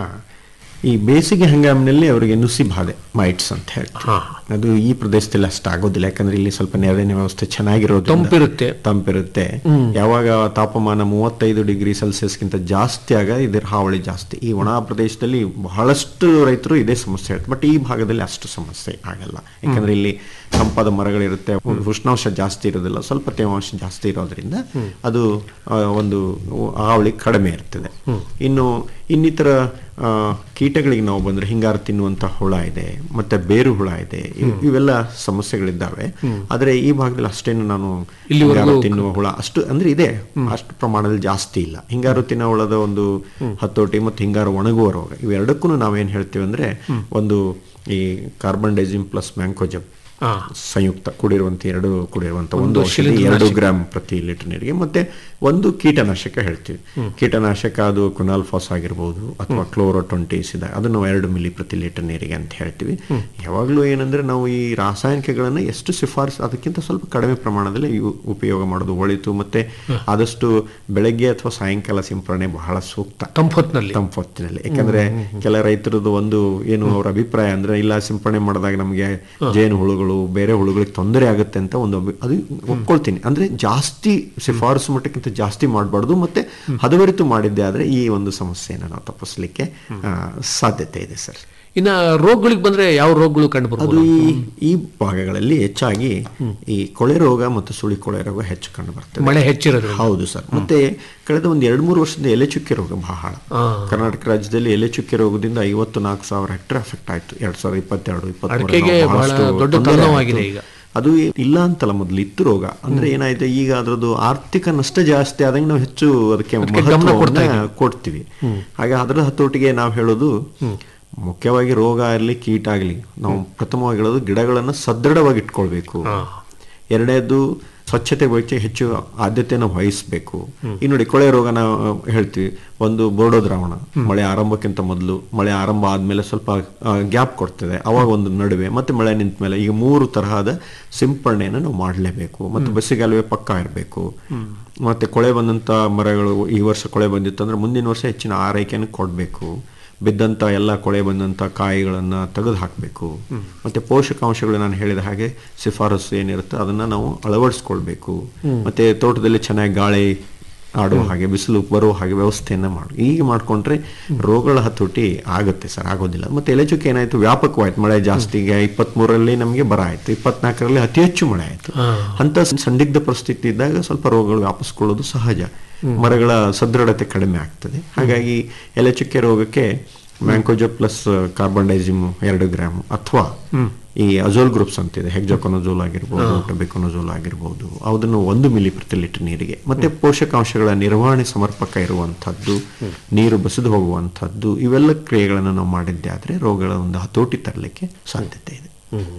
S10: ಈ ಬೇಸಿಗೆ ಹಂಗಾಮಿನಲ್ಲಿ ಅವರಿಗೆ ನುಸಿ ಬಾಧೆ ಮೈಟ್ಸ್ ಅಂತ ಹೇಳ್ತೀವಿ
S9: ಹಾ.
S10: ಅದು ಈ ಪ್ರದೇಶದಲ್ಲಿ ಅಷ್ಟು ಆಗೋದಿಲ್ಲ ಯಾಕಂದ್ರೆ ಇಲ್ಲಿ ಸ್ವಲ್ಪ ನೆರಳಿನ ವ್ಯವಸ್ಥೆ ಚೆನ್ನಾಗಿರೋದು
S9: ತಂಪಿರುತ್ತೆ.
S10: ತಂಪಿರುತ್ತೆ ಯಾವಾಗ ತಾಪಮಾನ ಮೂವತ್ತೈದು ಡಿಗ್ರಿ ಸೆಲ್ಸಿಯಸ್ಗಿಂತ ಜಾಸ್ತಿ ಆಗ ಇದರ ಹಾವಳಿ ಜಾಸ್ತಿ ಈ ಒಣ ಪ್ರದೇಶದಲ್ಲಿ ಬಹಳಷ್ಟು ರೈತರು ಇದೇ ಸಮಸ್ಯೆ ಹೇಳ್ತಾರೆ ಬಟ್ ಈ ಭಾಗದಲ್ಲಿ ಅಷ್ಟು ಸಮಸ್ಯೆ ಆಗಲ್ಲ ಯಾಕಂದ್ರೆ ಇಲ್ಲಿ ತಂಪಾದ ಮರಗಳಿರುತ್ತೆ ಉಷ್ಣಾಂಶ ಜಾಸ್ತಿ ಇರೋದಿಲ್ಲ ಸ್ವಲ್ಪ ತೇವಾಂಶ ಜಾಸ್ತಿ ಇರೋದ್ರಿಂದ ಅದು ಆ, ಒಂದು ಹಾವಳಿ ಕಡಿಮೆ ಇರ್ತದೆ ಇನ್ನು ಇನ್ನಿತರ ಆ, ಕೀಟಗಳಿಗೆ ನಾವು ಬಂದ್ರೆ ಹಿಂಗಾರು ತಿನ್ನುವಂತ ಹುಳ ಇದೆ ಮತ್ತೆ ಬೇರು ಹುಳ ಇದೆ ಇವ್- ಇವೆಲ್ಲ ಸಮಸ್ಯೆಗಳಿದ್ದಾವೆ ಆದ್ರೆ ಈ ಭಾಗದಲ್ಲಿ ಅಷ್ಟೇನು ನಾನು
S9: ಇಲ್ಲಿವರೆಗೂ
S10: ಹಿಂಗಾರು ತಿನ್ನುವ ಹುಳ ಅಷ್ಟು ಅಂದ್ರೆ ಇದೆ ಅಷ್ಟು ಪ್ರಮಾಣದಲ್ಲಿ ಜಾಸ್ತಿ ಇಲ್ಲ ಹಿಂಗಾರು ತಿನ್ನೋ ಹುಳದ ಒಂದು ಹತೋಟಿ ಮತ್ತು ಹಿಂಗಾರು ಒಣಗುವ ರೋಗ ಇವೆರಡಕ್ಕೂ ನಾವೇನ್ ಹೇಳ್ತೀವಿ ಅಂದ್ರೆ ಒಂದು ಈ ಕಾರ್ಬನ್ ಡೈಸಿಮ್ ಪ್ಲಸ್ ಮ್ಯಾಂಕೋಜಮ್
S9: ಹಾ.
S10: ಸಂಯುಕ್ತ ಕೂಡಿರುವಂತ ಎರಡು ಕೂಡಿರುವಂತ ಒಂದು
S9: ಒಂದು
S10: ಔಷಧಿ
S9: ಶಿಲೀಂಧ್ರನಾಶಕ.
S10: ಎರಡು ಗ್ರಾಮ್ ಪ್ರತಿ ಲೀಟರ್ ನೀರಿಗೆ ಮತ್ತೆ ಒಂದು ಕೀಟನಾಶಕ ಹೇಳ್ತೀವಿ ಕೀಟನಾಶಕ ಅದು ಕುನಾಲ್ಫಾಸ್ ಆಗಿರ್ಬೋದು ಅಥವಾ ಕ್ಲೋರೋ ಟ್ವೆಂಟೀಸ್ ಇದೆ ಅದನ್ನು ಎರಡು ಮಿಲಿ ಪ್ರತಿ ಲೀಟರ್ ನೀರಿಗೆ ಅಂತ ಹೇಳ್ತೀವಿ ಯಾವಾಗಲೂ ಏನಂದ್ರೆ ನಾವು ಈ ರಾಸಾಯನಿಕಗಳನ್ನು ಎಷ್ಟು ಶಿಫಾರಸು ಅದಕ್ಕಿಂತ ಸ್ವಲ್ಪ ಕಡಿಮೆ ಪ್ರಮಾಣದಲ್ಲಿ ಇವು ಉಪಯೋಗ ಮಾಡೋದು ಒಳಿತು ಮತ್ತೆ ಆದಷ್ಟು ಬೆಳಗ್ಗೆ ಅಥವಾ ಸಾಯಂಕಾಲ ಸಿಂಪರಣೆ ಬಹಳ ಸೂಕ್ತ
S9: ತಂಪೊತ್ತಿನಲ್ಲಿ
S10: ತಂಪೊತ್ತಿನಲ್ಲಿ ಯಾಕಂದ್ರೆ ಕೆಲ ರೈತರದ್ದು ಒಂದು ಏನು ಅವ್ರ ಅಭಿಪ್ರಾಯ ಅಂದ್ರೆ ಇಲ್ಲ ಸಿಂಪರಣೆ ಮಾಡಿದಾಗ ನಮಗೆ ಜೇನು ಹುಳುಗಳು ಬೇರೆ ಹುಳುಗಳಿಗೆ ತೊಂದರೆ ಆಗುತ್ತೆ ಅಂತ ಒಂದು ಅಭಿ- ಅದು ಒಪ್ಕೊಳ್ತೀನಿ ಅಂದ್ರೆ ಜಾಸ್ತಿ ಶಿಫಾರಸು ಮಟ್ಟಕ್ಕಿಂತ ಜಾಸ್ತಿ ಮಾಡಬಾರ್ದು ಮತ್ತೆ ಹದವರಿತು ಮಾಡಿದ್ದೆ ಆದ್ರೆ ಈ ಒಂದು ಸಮಸ್ಯೆಯನ್ನು ನಾವು ತಪ್ಪಿಸ್ಲಿಕ್ಕೆ ಆ, ಸಾಧ್ಯತೆ ಇದೆ ಸರ್
S9: ಇನ್ನ ರೋಗಗಳಿಗೆ ಬಂದ್ರೆ ಯಾವ ರೋಗಗಳು ಕಂಡು
S10: ಅದು
S9: ಬರ್ಬೋದು
S10: ಈ ಈ ಭಾಗಗಳಲ್ಲಿ ಹೆಚ್ಚಾಗಿ ಈ ಕೊಳೆ ರೋಗ ಮತ್ತು ಸುಳಿ ಕೊಳೆ ರೋಗ ಹೆಚ್ಚು ಕಂಡು ಬರ್ತದೆ
S9: ಮಳೆ ಹೆಚ್ಚಿರೋದ್ರಿಂದ
S10: ಹೌದು ಸರ್ ಮತ್ತೆ ಕಳೆದ ಒಂದು ಎರಡು ಮೂರು ವರ್ಷದಿಂದ ಎಲೆ ಚುಕ್ಕೆ ರೋಗ ಬಹಳ
S9: ಆ.
S10: ಕರ್ನಾಟಕ ರಾಜ್ಯದಲ್ಲಿ ಎಲೆ ಚುಕ್ಕೆ ರೋಗದಿಂದ ಐವತ್ತು ನಾಲ್ಕು ಸಾವಿರ ಹೆಕ್ಟರ್ ಎಫೆಕ್ಟ್ ಆಯ್ತು ಎರಡ್ ಸಾವಿರದ ಇಪ್ಪತ್ತೆರಡು
S9: ಅಡಿಕೆಗೆ ಬಹಳ ದೊಡ್ಡ ತಲೆನೋವಾಗಿದೆ ಈಗ.
S10: ಅದು ಇಲ್ಲ ಅಂತಲ್ಲ ಮೊದಲು ಇತ್ತು ರೋಗ ಅಂದ್ರೆ ಏನಾಯ್ತು ಈಗ ಅದ್ರದ್ದು ಆರ್ಥಿಕ ನಷ್ಟ ಜಾಸ್ತಿ ಆದಂಗೆ ನಾವು ಹೆಚ್ಚು ಅದಕ್ಕೆ
S9: ಅದಕ್ಕೆ ಗಮನ ಕೊಡ್ತಾ
S10: ಮಹತ್ವವನ್ನ ಕೊಡ್ತೀವಿ ಹಾಗೆ ಅದರ ಹತೋಟಿಗೆ ನಾವು ಹೇಳೋದು ಮುಖ್ಯವಾಗಿ ರೋಗ ಆಗಲಿ ಕೀಟ ಆಗಲಿ ನಾವು ಪ್ರಥಮವಾಗಿ ಹೇಳೋದು ಗಿಡಗಳನ್ನು ಸದೃಢವಾಗಿ ಇಟ್ಕೊಳ್ಬೇಕು ಎರಡನೇದು ಸ್ವಚ್ಛತೆ ಬಗ್ಗೆ ಹೆಚ್ಚು ಆದ್ಯತೆಯನ್ನು ವಹಿಸಬೇಕು ಈ ನೋಡಿ ಕೊಳೆ ರೋಗ ನಾವು ಹೇಳ್ತೀವಿ ಒಂದು ಬೋರ್ಡೋ ದ್ರಾವಣ ಮಳೆ ಆರಂಭಕ್ಕಿಂತ ಮೊದಲು ಮಳೆ ಆರಂಭ ಆದ್ಮೇಲೆ ಸ್ವಲ್ಪ ಗ್ಯಾಪ್ ಕೊಡ್ತದೆ ಅವಾಗ ಒಂದು ನಡುವೆ ಮತ್ತೆ ಮಳೆ ನಿಂತ ಮೇಲೆ ಈಗ ಮೂರು ತರಹದ ಸಿಂಪರಣೆಯನ್ನು ನಾವು ಮಾಡಲೇಬೇಕು ಮತ್ತೆ ಬಸಿಗಾಲುವೆ ಪಕ್ಕ ಇರಬೇಕು ಮತ್ತೆ ಕೊಳೆ ಬಂದಂತ ಮರಗಳು ಈ ವರ್ಷ ಕೊಳೆ ಬಂದಿತ್ತು ಅಂದ್ರೆ ಮುಂದಿನ ವರ್ಷ ಹೆಚ್ಚಿನ ಆರೈಕೆಯನ್ನು ಕೊಡಬೇಕು ಬಿದ್ದಂತ ಎಲ್ಲ ಕೊಳೆ ಬಂದಂತ ಕಾಯಿಗಳನ್ನ ತೆಗೆದು ಹಾಕಬೇಕು ಮತ್ತೆ ಪೋಷಕಾಂಶಗಳು ನಾನು ಹೇಳಿದ ಹಾಗೆ ಶಿಫಾರಸು ಏನಿರುತ್ತೆ ಅದನ್ನ ನಾವು ಅಳವಡಿಸ್ಕೊಳ್ಬೇಕು ಮತ್ತೆ ತೋಟದಲ್ಲಿ ಚೆನ್ನಾಗಿ ಗಾಳಿ ಆಡುವ ಹಾಗೆ ಬಿಸಿಲು ಬರುವ ಹಾಗೆ ವ್ಯವಸ್ಥೆಯನ್ನ ಮಾಡಿ ಹೀಗೆ ಮಾಡ್ಕೊಂಡ್ರೆ ರೋಗಗಳ ಹತೋಟಿ ಆಗುತ್ತೆ ಸರ್ ಆಗೋದಿಲ್ಲ ಮತ್ತೆ ಎಲೆಚುಕ್ಕೆ ಏನಾಯ್ತು ವ್ಯಾಪಕವಾಯ್ತು ಮಳೆ ಜಾಸ್ತಿ ಈಗ ಇಪ್ಪತ್ಮೂರರಲ್ಲಿ ನಮಗೆ ಬರ ಆಯ್ತು ಇಪ್ಪತ್ನಾಲ್ಕರಲ್ಲಿ ಅತಿ ಹೆಚ್ಚು ಮಳೆ ಆಯ್ತು ಅಂತ ಸಂದಿಗ್ಧ ಪರಿಸ್ಥಿತಿ ಇದ್ದಾಗ ಸ್ವಲ್ಪ ರೋಗಗಳು ವ್ಯಾಪಿಸ್ಕೊಳ್ಳೋದು ಸಹಜ ಮರಗಳ ಸದೃಢತೆ ಕಡಿಮೆ ಆಗ್ತದೆ ಹಾಗಾಗಿ ಎಲೆಚುಕ್ಕೆ ರೋಗಕ್ಕೆ ಮ್ಯಾಂಕೋಜೋ ಪ್ಲಸ್ ಕಾರ್ಬನ್ ಡೈಸಿಮ್ ಎರಡು ಗ್ರಾಮ್ ಅಥವಾ ಈ ಅಜೋಲ್ ಗ್ರೂಪ್ಸ್ ಅಂತಿದೆ ಹೆಕ್ಜಾಕೊನಜೋಲ್ ಆಗಿರ್ಬೋದು ಟೊಬೆಕೊನಜೋಲ್ ಆಗಿರ್ಬೋದು ಅದನ್ನು ಒಂದು ಮಿಲಿ ಪ್ರತಿ ಲೀಟರ್ ನೀರಿಗೆ ಮತ್ತೆ ಪೋಷಕಾಂಶಗಳ ನಿರ್ವಹಣೆ ಸಮರ್ಪಕ ಇರುವಂತಹದ್ದು ನೀರು ಬಸಿದು ಹೋಗುವಂತಹದ್ದು ಇವೆಲ್ಲ ಕ್ರಿಯೆಗಳನ್ನು ನಾವು ಮಾಡಿದ್ದೆ ಆದ್ರೆ ರೋಗಗಳ ಒಂದು ಹತೋಟಿ ತರಲಿಕ್ಕೆ ಸಾಧ್ಯತೆ ಇದೆ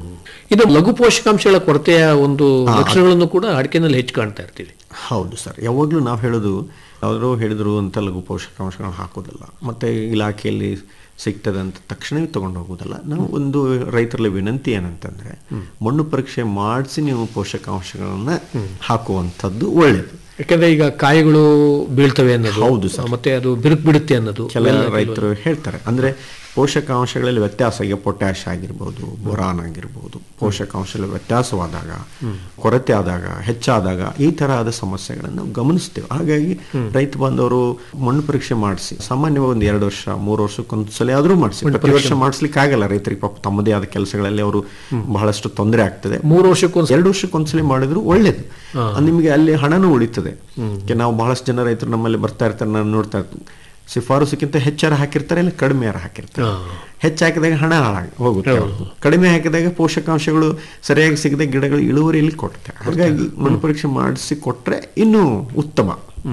S9: ಇದು ಲಘು ಪೋಷಕಾಂಶಗಳ ಕೊರತೆಯ ಒಂದು ಲಕ್ಷಣಗಳನ್ನು ಕೂಡ ಅಡಿಕೆನಲ್ಲಿ ಹೆಚ್ಚು ಕಾಣ್ತಾ ಇರ್ತೀವಿ
S10: ಹೌದು ಸರ್ ಯಾವಾಗಲೂ ನಾವು ಹೇಳೋದು ಯಾವ್ದಾರೋ ಹೇಳಿದ್ರು ಅಂತ ಲಘು ಪೋಷಕಾಂಶಗಳನ್ನ ಹಾಕೋದಿಲ್ಲ ಮತ್ತೆ ಇಲಾಖೆಯಲ್ಲಿ ಸಿಗ್ತದೆ ಅಂತ ತಕ್ಷಣವೇ ತಗೊಂಡು ಹೋಗೋದಲ್ಲ ನಾವು ಒಂದು ರೈತರಲ್ಲಿ ವಿನಂತಿ ಏನಂತಂದ್ರೆ ಮಣ್ಣು ಪರೀಕ್ಷೆ ಮಾಡಿಸಿ ನೀವು ಪೋಷಕಾಂಶಗಳನ್ನ ಹಾಕುವಂಥದ್ದು ಒಳ್ಳೆಯದು
S9: ಯಾಕಂದ್ರೆ ಈಗ ಕಾಯಿಗಳು ಬೀಳ್ತವೆ ಅನ್ನೋದು
S10: ಹೌದು ಸರ್.
S9: ಮತ್ತೆ ಅದು ಬಿರುಕು ಬಿಡುತ್ತೆ ಅನ್ನೋದು
S10: ಕೆಲ
S9: ಇವೆಲ್ಲ
S10: ರೈತರು ಹೇಳ್ತಾರೆ ಅಂದ್ರೆ ಪೋಷಕಾಂಶಗಳಲ್ಲಿ ವ್ಯತ್ಯಾಸ ಈಗ ಪೊಟ್ಯಾಶ್ ಆಗಿರ್ಬೋದು ಬೊರಾನ್ ಆಗಿರ್ಬೋದು ಪೋಷಕಾಂಶಗಳ ವ್ಯತ್ಯಾಸವಾದಾಗ ಕೊರತೆ ಆದಾಗ ಹೆಚ್ಚಾದಾಗ ಈ ತರಹದ ಸಮಸ್ಯೆಗಳನ್ನು ನಾವು ಗಮನಿಸ್ತೇವೆ ಹಾಗಾಗಿ ರೈತ ಬಾಂಧವರು ಮಣ್ಣು ಪರೀಕ್ಷೆ ಮಾಡಿಸಿ ಸಾಮಾನ್ಯವಾಗಿ ಒಂದು ಎರಡು ವರ್ಷ ಮೂರು ವರ್ಷಕ್ಕೊಂದ್ಸಲ ಆದ್ರೂ ಮಾಡಿಸಿ ಪ್ರತಿ ವರ್ಷ ಮಾಡಿಸ್ಲಿಕ್ಕೆ ಆಗಲ್ಲ ರೈತರಿಗೆ ಪಾಪ ತಮ್ಮದೇ ಆದ ಕೆಲಸಗಳಲ್ಲಿ ಅವರು ಬಹಳಷ್ಟು ತೊಂದರೆ ಆಗ್ತದೆ
S9: ಮೂರು ವರ್ಷಕ್ಕೊಂದು
S10: ಎರಡು ವರ್ಷಕ್ಕೊಂದ್ಸಲಿ ಮಾಡಿದ್ರು ಒಳ್ಳೇದು ಅದು ನಿಮಗೆ ಅಲ್ಲಿ ಹಣನೂ ಉಳಿತದೆ ಕೆ ನಾವು ಬಹಳಷ್ಟು ಜನ ರೈತರು ನಮ್ಮಲ್ಲಿ ಬರ್ತಾ ಇರ್ತಾರೆ ನಾನು ನೋಡ್ತಾ ಇರ್ತೀನಿ ಶಿಫಾರಸುಕ್ಕಿಂತ ಹೆಚ್ಚಾರ ಹಾಕಿರ್ತಾರೆ ಇಲ್ಲ ಕಡಿಮೆ ಯಾರ ಹಾಕಿರ್ತಾರೆ ಹೆಚ್ಚು ಹಾಕಿದಾಗ ಹಣ ಹಾಳಾಗಿ ಹೋಗುತ್ತೆ ಅವ್ರ್ದು. ಕಡಿಮೆ ಹಾಕಿದಾಗ ಪೋಷಕಾಂಶಗಳು ಸರಿಯಾಗಿ ಸಿಗದೆ ಗಿಡಗಳು ಇಳುವರಿಯಲ್ಲಿ ಕೊಡುತ್ತೆ ಹಾಗಾಗಿ ಮಣ್ಣು ಪರೀಕ್ಷೆ ಮಾಡಿಸಿ ಕೊಟ್ರೆ ಇನ್ನೂ ಉತ್ತಮ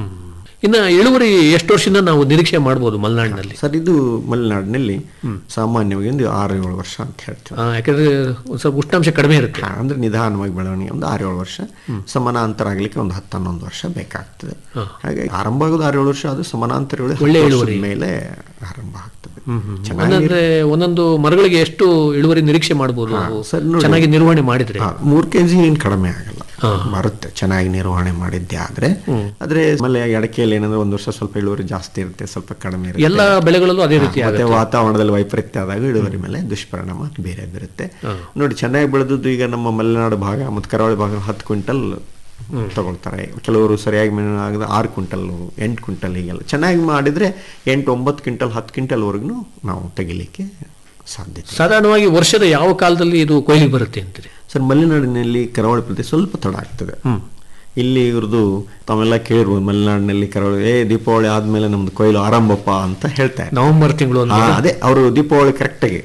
S9: ಇನ್ನ ಇಳುವರಿ ಎಷ್ಟು ವರ್ಷದಿಂದ ನಾವು ನಿರೀಕ್ಷೆ ಮಾಡ್ಬೋದು ಮಲೆನಾಡಿನಲ್ಲಿ
S10: ಸರ್ ಇದು ಮಲೆನಾಡಿನಲ್ಲಿ ಸಾಮಾನ್ಯವಾಗಿ ಒಂದು ಆರು ಏಳು ವರ್ಷ ಅಂತ ಹೇಳ್ತೀವಿ
S9: ಆ, ಯಾಕಂದ್ರೆ ಒಂದ್ ಸ್ವಲ್ಪ ಉಷ್ಣಾಂಶ ಕಡಿಮೆ ಇರುತ್ತೆ
S10: ಹಾ, ಅಂದ್ರೆ ನಿಧಾನವಾಗಿ ಬೆಳವಣಿಗೆ ಒಂದು ಆರು ಏಳು ವರ್ಷ ಸಮಾನಾಂತರ ಆಗ್ಲಿಕ್ಕೆ ಒಂದು ಹತ್ತು ಹನ್ನೊಂದು ವರ್ಷ ಬೇಕಾಗ್ತದೆ ಹಾಗಾಗಿ ಆರಂಭ ಆಗೋದು ಆರು ಏಳು ವರ್ಷ ಅದು ಸಮಾನಾಂತರ ವೇಳೆ
S9: ಒಳ್ಳೆ
S10: ಹತ್ತು ವರ್ಷದ
S9: ಇಳುವರಿ.
S10: ಮೇಲೆ ಆರಂಭ ಆಗ್ತದೆ ಚೆನ್ನಾಗಿ
S9: ಅಂದ್ರೆ ಒಂದೊಂದು ಮರಗಳಿಗೆ ಎಷ್ಟು ಇಳುವರಿ ನಿರೀಕ್ಷೆ ಮಾಡ್ಬೋದು ನಾವು
S10: ಸರ್ ನೋಡಿ.
S9: ಚೆನ್ನಾಗಿ ನಿರ್ವಹಣೆ ಮಾಡಿದ್ರೆ
S10: ಹಾ, ಮೂರ್ ಕೆಜಿ ಏನು ಕಡಿಮೆ ಆಗಲ್ಲ ಬರುತ್ತೆ ಚೆನ್ನಾಗಿ ನಿರ್ವಹಣೆ ಮಾಡಿದ್ದೆ ಆದ್ರೆ ಆದ್ರೆ ಆಮೇಲೆ ಅಡಕೆಯಲ್ಲಿ ಏನಂದ್ರೆ ಒಂದು ವರ್ಷ ಸ್ವಲ್ಪ ಇಳುವರಿ ಜಾಸ್ತಿ ಇರುತ್ತೆ ಸ್ವಲ್ಪ ಕಡಿಮೆ ಇರುತ್ತೆ
S9: ಎಲ್ಲ ಬೆಳೆಗಳಲ್ಲೂ ಅದೇ ರೀತಿ
S10: ಹಾ, ಮತ್ತೆ
S9: ಆಗುತ್ತೆ.
S10: ವಾತಾವರಣದಲ್ಲಿ ವೈಪರೀತ್ಯ ಆದಾಗ ಇಳುವರಿ ಮೇಲೆ ದುಷ್ಪರಿಣಾಮ ಬೇರೆ ಬರುತ್ತೆ ನೋಡಿ ಚೆನ್ನಾಗಿ ಬೆಳೆದದ್ದು ಈಗ ನಮ್ಮ ಮಲೆನಾಡು ಭಾಗ ಮತ್ತು ಕರಾವಳಿ ಭಾಗ ಹತ್ತು ಕ್ವಿಂಟಲ್ ತಗೊಳ್ತಾರೆ ಕೆಲವರು ಸರಿಯಾಗಿ ಮೀನು ಆಗದ ಆರು ಕ್ವಿಂಟಲ್ ಎಂಟು ಕ್ವಿಂಟಲ್ ಹೀಗೆಲ್ಲ ಚೆನ್ನಾಗಿ ಮಾಡಿದ್ರೆ ಎಂಟು ಒಂಬತ್ತು ಕ್ವಿಂಟಲ್ ಹತ್ತು ಕ್ವಿಂಟಲ್ವರೆಗೂ ನಾವು ತೆಗಿಲಿಕ್ಕೆ ಸಾಧ್ಯತೆ
S9: ಸಾಧಾರಣವಾಗಿ ವರ್ಷದ ಯಾವ ಕಾಲದಲ್ಲಿ ಇದು ಕೊಯ್ಲಿಗೆ ಬರುತ್ತೆ ಅಂತೀರಿ
S10: ಸರ್ ಮಲೆನಾಡಿನಲ್ಲಿ ಕರಾವಳಿ ಪ್ರದೇಶ ಸ್ವಲ್ಪ ತಡ ಆಗ್ತದೆ ಇಲ್ಲಿ ಇವ್ರದ್ದು ತಾವೆಲ್ಲ ಕೇಳಿರ್ಬೋದು ಮಲೆನಾಡಿನಲ್ಲಿ ಕರಾವಳಿ ಏ ದೀಪಾವಳಿ ಆದ್ಮೇಲೆ ನಮ್ದು ಕೊಯ್ಲು ಆರಂಭಪ್ಪ ಅಂತ ಹೇಳ್ತಾರೆ
S9: ನವೆಂಬರ್ ತಿಂಗಳು ಅಂತ
S10: ಆ, ಅದೇ ಅವರು ದೀಪಾವಳಿ ಕರೆಕ್ಟಾಗಿ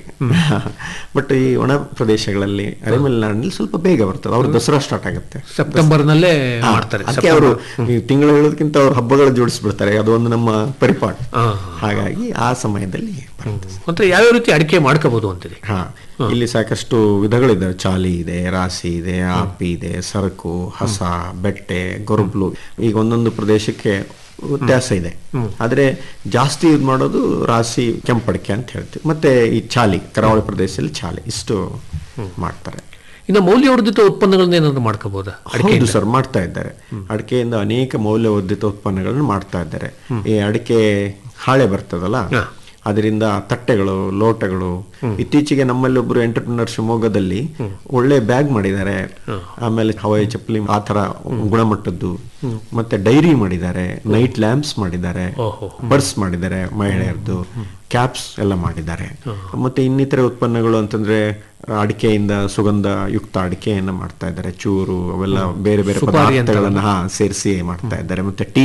S10: ಬಟ್ ಈ ಒಣ ಪ್ರದೇಶಗಳಲ್ಲಿ ಅರೆ ಮಲೆನಾಡಿನಲ್ಲಿ ಸ್ವಲ್ಪ ಬೇಗ ಬರ್ತದೆ ಅವ್ರ ದಸರಾ ಸ್ಟಾರ್ಟ್ ಆಗುತ್ತೆ
S9: ಸೆಪ್ಟೆಂಬರ್ ನಲ್ಲೇ
S10: ಹಾ,
S9: ಮಾಡ್ತಾರೆ
S10: ಅದಕ್ಕೆ ಅವರು ಈ ತಿಂಗಳು ಹೇಳೋದಕ್ಕಿಂತ ಅವ್ರ ಹಬ್ಬಗಳು ಜೋಡಿಸ್ಬಿಡ್ತಾರೆ ಅದೊಂದು ನಮ್ಮ ಪರಿಪಾಠ
S9: ಹಾ.
S10: ಹಾಗಾಗಿ ಆ ಸಮಯದಲ್ಲಿ ಬರುತ್ತೆ
S9: ಅಂದ್ರೆ ಯಾವ್ಯಾವ ರೀತಿ ಅಡಿಕೆ ಮಾಡ್ಕೋಬಹುದು ಅಂತೀರಿ
S10: ಹಾ ಇಲ್ಲಿ ಸಾಕಷ್ಟು ವಿಧಗಳಿದ್ದಾವೆ ಚಾಲಿ ಇದೆ ರಾಸಿ ಇದೆ ಆಪಿ ಇದೆ ಸರಕು ಹಸ ಬೆಟ್ಟೆ ಗೊರಬ್ಲು ಈಗ ಒಂದೊಂದು ಪ್ರದೇಶಕ್ಕೆ ವ್ಯತ್ಯಾಸ ಇದೆ ಆದ್ರೆ ಜಾಸ್ತಿ ಇದು ಮಾಡೋದು ರಾಸಿ ಕೆಂಪಡಿಕೆ ಅಂತ ಹೇಳ್ತೀವಿ ಮತ್ತೆ ಈ ಚಾಲಿ ಕರಾವಳಿ ಪ್ರದೇಶದಲ್ಲಿ ಚಾಲಿ ಇಷ್ಟು ಮಾಡ್ತಾರೆ
S9: ಇನ್ನು ಮೌಲ್ಯವರ್ಧಿತ ಉತ್ಪನ್ನಗಳನ್ನ ಏನಾದ್ರು ಮಾಡ್ಕೋಬಹುದಾ
S10: ಹೌದು ಸರ್ ಮಾಡ್ತಾ ಇದ್ದಾರೆ ಅಡಿಕೆಯಿಂದ ಅನೇಕ ಮೌಲ್ಯವರ್ಧಿತ ಉತ್ಪನ್ನಗಳನ್ನು ಮಾಡ್ತಾ ಇದ್ದಾರೆ ಈ ಅಡಿಕೆ ಹಾಳೆ ಬರ್ತದಲ್ಲ ಅದರಿಂದ ತಟ್ಟೆಗಳು ಲೋಟಗಳು ಇತ್ತೀಚೆಗೆ ನಮ್ಮಲ್ಲಿ ಒಬ್ರು ಎಂಟರ್ಪ್ರಿನರ್ ಶಿವಮೊಗ್ಗದಲ್ಲಿ ಒಳ್ಳೆ ಬ್ಯಾಗ್ ಮಾಡಿದ್ದಾರೆ ಆಮೇಲೆ ಹವಾಯಿ ಚಪ್ಪಲಿ ಆ ತರ ಗುಣಮಟ್ಟದ್ದು ಮತ್ತೆ ಡೈರಿ ಮಾಡಿದ್ದಾರೆ ನೈಟ್ ಲ್ಯಾಂಪ್ಸ್ ಮಾಡಿದ್ದಾರೆ ಪರ್ಸ್ ಮಾಡಿದ್ದಾರೆ ಮಹಿಳೆಯರದ್ದು ಕ್ಯಾಪ್ಸ್ ಎಲ್ಲ ಮಾಡಿದ್ದಾರೆ ಮತ್ತೆ ಇನ್ನಿತರೆ ಉತ್ಪನ್ನಗಳು ಅಂತಂದ್ರೆ ಅಡಿಕೆಯಿಂದ ಸುಗಂಧ ಯುಕ್ತ ಅಡಿಕೆಯನ್ನ ಮಾಡ್ತಾ ಇದ್ದಾರೆ ಚೂರು ಅವೆಲ್ಲ ಬೇರೆ ಬೇರೆ
S9: ಸುಪಾರಿ ಅಂತ
S10: ಪದಾರ್ಥಗಳನ್ನ ಹಾ ಸೇರಿಸಿ ಮಾಡ್ತಾ ಇದ್ದಾರೆ ಮತ್ತೆ ಟೀ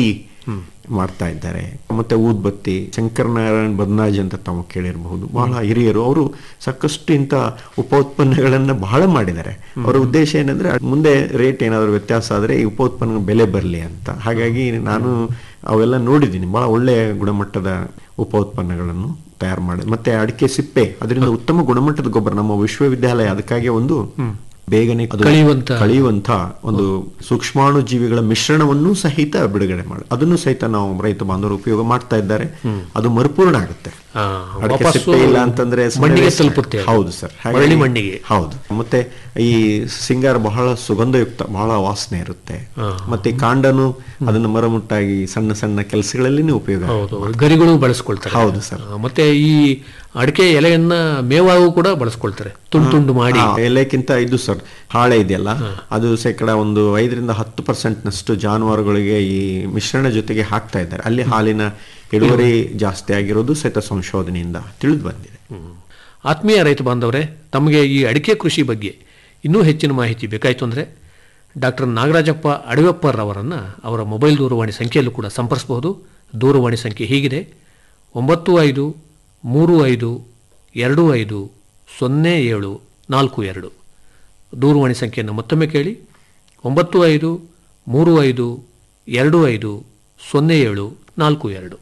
S10: ಮಾಡ್ತಾ ಇದ್ದಾರೆ ಮತ್ತೆ ಊದ್ಬತ್ತಿ ಶಂಕರನಾರಾಯಣ್ ಬದನಾಜ್ ಅಂತ ತಾವು ಕೇಳಿರಬಹುದು ಬಹಳ ಹಿರಿಯರು ಅವರು ಸಾಕಷ್ಟು ಇಂಥ ಉಪ ಉತ್ಪನ್ನಗಳನ್ನ ಬಹಳ ಮಾಡಿದ್ದಾರೆ ಅವರ ಉದ್ದೇಶ ಏನಂದ್ರೆ ಮುಂದೆ ರೇಟ್ ಏನಾದರೂ ವ್ಯತ್ಯಾಸ ಆದ್ರೆ ಈ ಉಪ ಉತ್ಪನ್ನ ಬೆಲೆ ಬರಲಿ ಅಂತ ಹಾಗಾಗಿ ನಾನು ಅವೆಲ್ಲ ನೋಡಿದ್ದೀನಿ ಬಹಳ ಒಳ್ಳೆಯ ಗುಣಮಟ್ಟದ ಉಪ ಉತ್ಪನ್ನಗಳನ್ನು ತಯಾರು ಮಾಡಿ ಮತ್ತೆ ಅಡಿಕೆ ಸಿಪ್ಪೆ ಅದರಿಂದ ಉತ್ತಮ ಗುಣಮಟ್ಟದ ಗೊಬ್ಬರ ನಮ್ಮ ವಿಶ್ವವಿದ್ಯಾಲಯ ಅದಕ್ಕಾಗಿ ಒಂದು ಬೇಗನೆ ಅದು
S9: ಕಳೆಯುವಂತ-
S10: ಕಳೆಯುವಂತ ಒಂದು ಸೂಕ್ಷ್ಮಾಣು ಜೀವಿಗಳ ಮಿಶ್ರಣವನ್ನು ಸಹಿತ ಬಿಡುಗಡೆ ಮಾಡಿ ಅದನ್ನು ಸಹಿತ ನಾವು ರೈತ ಬಾಂಧವರು ಉಪಯೋಗ ಮಾಡ್ತಾ ಇದ್ದಾರೆ ಅದು ಮರುಪೂರ್ಣ ಆಗುತ್ತೆ
S9: ಆ,
S10: ಅಡಿಕೆ
S9: ವಾಪಸ್ಸು
S10: ಸಿಪ್ಪೆ ಇಲ್ಲ ಅಂತಂದ್ರೆ ಸುಮ್ನೆ
S9: ಮಣ್ಣಿಗೆ
S10: waste.
S9: ತಲುಪುತ್ತೆ ಅದು.
S10: ಹೌದು ಸರ್ ಹಾಗಾಗಿ-
S9: ಮರಳಿ ಮಣ್ಣಿಗೆ.
S10: ಹೌದು ಮತ್ತೆ ಈ ಸಿಂಗಾರ ಬಹಳ ಸುಗಂಧಯುಕ್ತ ಬಹಳ ವಾಸನೆ ಇರುತ್ತೆ ಮತ್ತೆ ಈ ಕಾಂಡನು ಅದನ್ನು ಮರಮುಟ್ಟಾಗಿ ಸಣ್ಣ ಸಣ್ಣ ಕೆಲಸಗಳಲ್ಲಿ ಉಪಯೋಗ
S9: ಹೌದು ಗರಿಗಳು ಬಳಸ್ಕೊಳ್ತಾರೆ
S10: ಹೌದು ಸರ್
S9: ಆ, ಮತ್ತೆ ಈ ಅಡಿಕೆ ಎಲೆಯನ್ನ ಮೇವಾಗೂ ಕೂಡ ಬಳಸ್ಕೊಳ್ತಾರೆ ತುಂಡು ತುಂಡು ಮಾಡಿ
S10: ಹಾ, ಎಲೆಕ್ಕಿಂತ ಇದು ಸರ್ ಹಾಳೆ ಇದೆಯಲ್ಲ ಅದು ಶೇಕಡ ಒಂದು ಐದರಿಂದ ಹತ್ತು ಪರ್ಸೆಂಟ್ ನಷ್ಟು ಜಾನುವಾರುಗಳಿಗೆ ಈ ಮಿಶ್ರಣ ಜೊತೆಗೆ ಹಾಕ್ತಾ ಇದ್ದಾರೆ ಅಲ್ಲಿ ಹಾಲಿನ ಇಳುವರಿ ಜಾಸ್ತಿ ಆಗಿರೋದು ಸಹಿತ ಸಂಶೋಧನೆಯಿಂದ ತಿಳಿದು ಬಂದಿದೆ
S9: ಆತ್ಮೀಯ ರೈತ ಬಾಂಧವರೇ ತಮಗೆ ಈ ಅಡಿಕೆ ಕೃಷಿ ಬಗ್ಗೆ ಇನ್ನೂ ಹೆಚ್ಚಿನ ಮಾಹಿತಿ ಬೇಕಾಯಿತು ಅಂದರೆ ಡಾಕ್ಟರ್ ನಾಗರಾಜಪ್ಪ ಅಡವೆಪ್ಪರವರನ್ನು ಅವರ ಮೊಬೈಲ್ ದೂರವಾಣಿ ಸಂಖ್ಯೆಯಲ್ಲೂ ಕೂಡ ಸಂಪರ್ಸಬಹುದು ದೂರವಾಣಿ ಸಂಖ್ಯೆ ಹೀಗಿದೆ ಒಂಬತ್ತು ಐದು ಮೂರು ಐದು ಎರಡು ಐದು ಸೊನ್ನೆ ಏಳು ನಾಲ್ಕು ಎರಡು ದೂರವಾಣಿ ಸಂಖ್ಯೆಯನ್ನು ಮತ್ತೊಮ್ಮೆ ಕೇಳಿ ಒಂಬತ್ತು ಐದು ಮೂರು ಐದು ಎರಡು ಐದು ಸೊನ್ನೆ ಏಳು ನಾಲ್ಕು ಎರಡು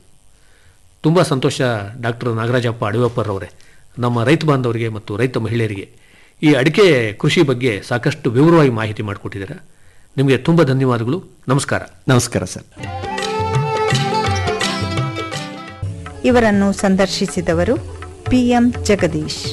S9: ತುಂಬ ಸಂತೋಷ ಡಾಕ್ಟರ್ ನಾಗರಾಜಪ್ಪ ಅಡವೆಪ್ಪರವರೇ ನಮ್ಮ ರೈತ ಬಾಂಧವರಿಗೆ ಮತ್ತು ರೈತ ಮಹಿಳೆಯರಿಗೆ ಈ ಅಡಿಕೆ ಕೃಷಿ ಬಗ್ಗೆ ಸಾಕಷ್ಟು ವಿವರವಾಗಿ ಮಾಹಿತಿ ಮಾಡಿಕೊಟ್ಟಿದ್ದೀರಾ ನಿಮಗೆ ತುಂಬ ಧನ್ಯವಾದಗಳು ನಮಸ್ಕಾರ
S10: ನಮಸ್ಕಾರ ಸರ್
S11: ಇವರನ್ನು ಸಂದರ್ಶಿಸಿದವರು ಪಿಎಂ ಜಗದೀಶ್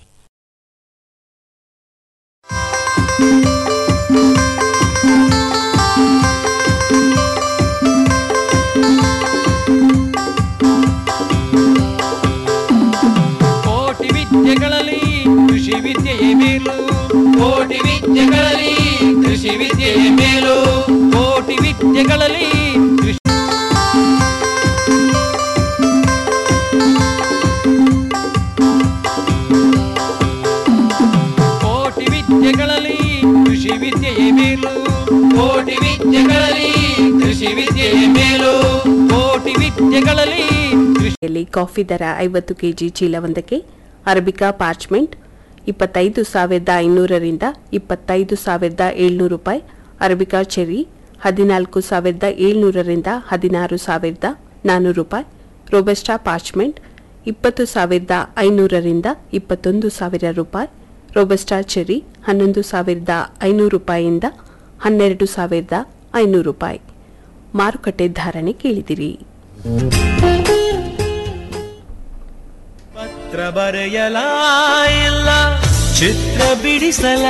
S3: ಕೋಟಿ ವಿದ್ಯೆಗಳಲ್ಲಿ ಕೃಷಿ ವಿದ್ಯೆಯೇ ಮೇಲು ಕೋಟಿ ವಿದ್ಯೆಗಳಲ್ಲಿ ಕೃಷಿ ವಿದ್ಯೆಯೇ ಮೇಲು ಕೋಟಿ ವಿದ್ಯೆಗಳಲ್ಲಿ ಕೃಷಿ ಕೋಟಿ ವಿದ್ಯೆಗಳಲ್ಲಿ ಕೃಷಿ ವಿದ್ಯೆಯೇ ಮೇಲು ಕೋಟಿ ವಿದ್ಯೆಗಳಲ್ಲಿ ಕೃಷಿ ವಿದ್ಯೆಯೇ ಮೇಲು ಕೋಟಿ ವಿದ್ಯೆಗಳಲ್ಲಿ ಕೃಷಿ
S2: ಯಲ್ಲಿ ಕಾಫಿ ದರ ಐವತ್ತು ಕೆಜಿ ಚೀಲವೊಂದಕ್ಕೆ ಅರಬಿಕಾ ಪಾರ್ಚ್ಮೆಂಟ್ ಇಪ್ಪತ್ತೈದು ಸಾವಿರದ ಐನೂರರಿಂದ ಇಪ್ಪತ್ತೈದು ಸಾವಿರದ ಏಳ್ನೂರು ರೂಪಾಯಿ ಅರಬಿಕಾ ಚೆರಿ ಹದಿನಾಲ್ಕು ಸಾವಿರದ ಏಳ್ನೂರರಿಂದ ಹದಿನಾರು ಸಾವಿರದ ನಾನ್ನೂರು ರೂಪಾಯಿ ರೋಬಸ್ಟಾ ಪಾರ್ಚ್ಮೆಂಟ್ ಇಪ್ಪತ್ತು ಸಾವಿರದ ಐನೂರರಿಂದ ಇಪ್ಪತ್ತೊಂದು ಸಾವಿರ ರೂಪಾಯಿ ರೋಬಸ್ಟಾ ಚೆರಿ ಹನ್ನೊಂದು ಸಾವಿರದ ಐನೂರು ರೂಪಾಯಿಯಿಂದ ಹನ್ನೆರಡು ಸಾವಿರದ ಐನೂರು ರೂಪಾಯಿ ಮಾರುಕಟ್ಟೆ ಧಾರಣೆ ಕೇಳಿದಿರಿ
S12: ಪತ್ರ ಬರೆಯಲ ಇಲ್ಲ ಚಿತ್ರ ಬಿಡಿಸಲ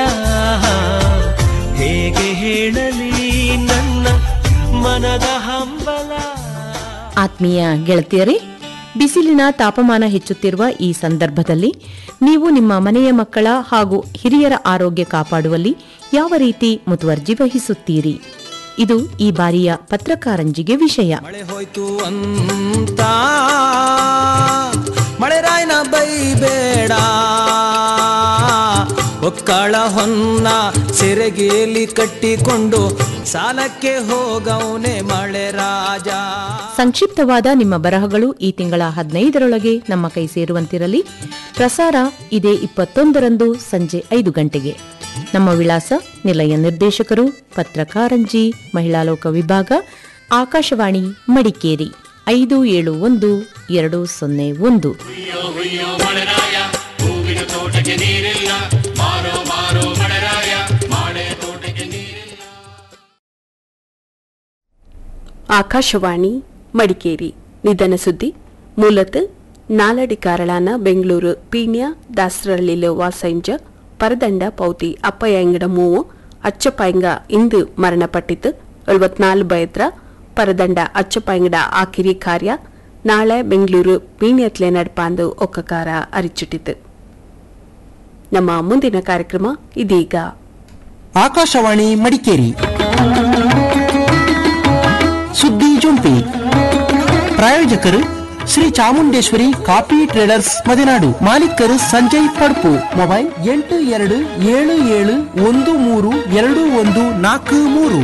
S12: ಹೇಗೆ ಹೇಳಲಿ ನನ್ನ ಮನದ ಹಂಬಲ
S13: ಆತ್ಮೀಯ ಗೆಳತಿಯರೇ ಬಿಸಿಲಿನ ತಾಪಮಾನ ಹೆಚ್ಚುತ್ತಿರುವ ಈ ಸಂದರ್ಭದಲ್ಲಿ ನೀವು ನಿಮ್ಮ ಮನೆಯ ಮಕ್ಕಳ ಹಾಗೂ ಹಿರಿಯರ ಆರೋಗ್ಯ ಕಾಪಾಡುವಲ್ಲಿ ಯಾವ ರೀತಿ ಮುತುವರ್ಜಿ ವಹಿಸುತ್ತೀರಿ ಇದು ಈ ಬಾರಿಯ ಪತ್ರಕಾರಂಜಿಗೆ ವಿಷಯ
S12: ಮಳೆ ಹೋಯ್ತು ಅಂತ ಮಳೆ ರಾಯ್ನ ಬೈಬೇಡ ಒಕ್ಕಳ ಹೊನ್ನ ಸೆರೆಗೇಲಿ ಕಟ್ಟಿಕೊಂಡು ಸಾಲಕ್ಕೆ ಹೋಗವನೆ ಮಳೆ ರಾಜ
S13: ಸಂಕ್ಷಿಪ್ತವಾದ ನಿಮ್ಮ ಬರಹಗಳು ಈ ತಿಂಗಳ ಹದಿನೈದರೊಳಗೆ ನಮ್ಮ ಕೈ ಸೇರುವಂತಿರಲಿ ಪ್ರಸಾರ ಇದೇ ಇಪ್ಪತ್ತೊಂದರಂದು ಸಂಜೆ ಐದು ಗಂಟೆಗೆ ನಮ್ಮ ವಿಳಾಸ ನಿಲಯ ನಿರ್ದೇಶಕರು ಪತ್ರಕಾರಂಜಿ ಮಹಿಳಾ ಲೋಕ ವಿಭಾಗ ಆಕಾಶವಾಣಿ ಮಡಿಕೇರಿ ಐದು ಏಳು ಒಂದು ಎರಡು ಸೊನ್ನೆ ಒಂದು
S3: ಹುಯ್ಯೋ ಹುಯ್ಯೋ ಮಳೆರಾಯ ಹೂವಿನ
S14: ಹೂವಿನ ತೋಟಕ್ಕೆ ನೀರಿಲ್ಲ ಮಾರೋ ಮಾರೋ ಮಳೆರಾಯ ಮಾಡೆ ತೋಟಕ್ಕೆ ನೀರಿಲ್ಲ
S2: ಆಕಾಶವಾಣಿ ಮಡಿಕೇರಿ ನಿಧನ ಸುದ್ದಿ ಮೂಲತಃ ನಾಲಡಿ ಕಾರಳಾನ ಬೆಂಗಳೂರು ಪೀಣ್ಯ ದಾಸರಳ್ಳಿಲು ವಾಸಂಜ ಪರದಂಡ ಪೌತಿ ಅಪ್ಪಯ್ಯಂಗಡ ಮೂವು ಅಚ್ಚಪ್ಪಾಯಂಗ ಇಂದು ಮರಣಪಟ್ಟಿತು ಎಳುವತ್ನಾಲು ಬಯತ್ರ ಪರದಂಡ ಅಚ್ಚಪ್ಪಾಯಂಗಡ ಆಕಿರಿ ಕಾರ್ಯ ನಾಳೆ ಬೆಂಗಳೂರು ಪೀಣ್ಯತ್ಲೆ ನಡ್ಪಾಂದು ಒಕ್ಕಕಾರ ಅರಿಚಿಟ್ಟಿತು ನಮ್ಮ ಮುಂದಿನ ಕಾರ್ಯಕ್ರಮ ಇದೀಗ
S15: ಆಕಾಶವಾಣಿ ಮಡಿಕೇರಿ ಸುದ್ದಿ ಜೊಂಪಿ ಪ್ರಾಯೋಜಕರು ಶ್ರೀ ಚಾಮುಂಡೇಶ್ವರಿ ಕಾಫಿ ಟ್ರೇಡರ್ಸ್ ಮದೆನಾಡು ಮಾಲೀಕರು ಸಂಜಯ್ ಪಡ್ಪು ಮೊಬೈಲ್ ಎಂಟು ಎರಡು ಏಳು ಏಳು ಒಂದು ಮೂರು ಎರಡು ಒಂದು ನಾಲ್ಕು ಮೂರು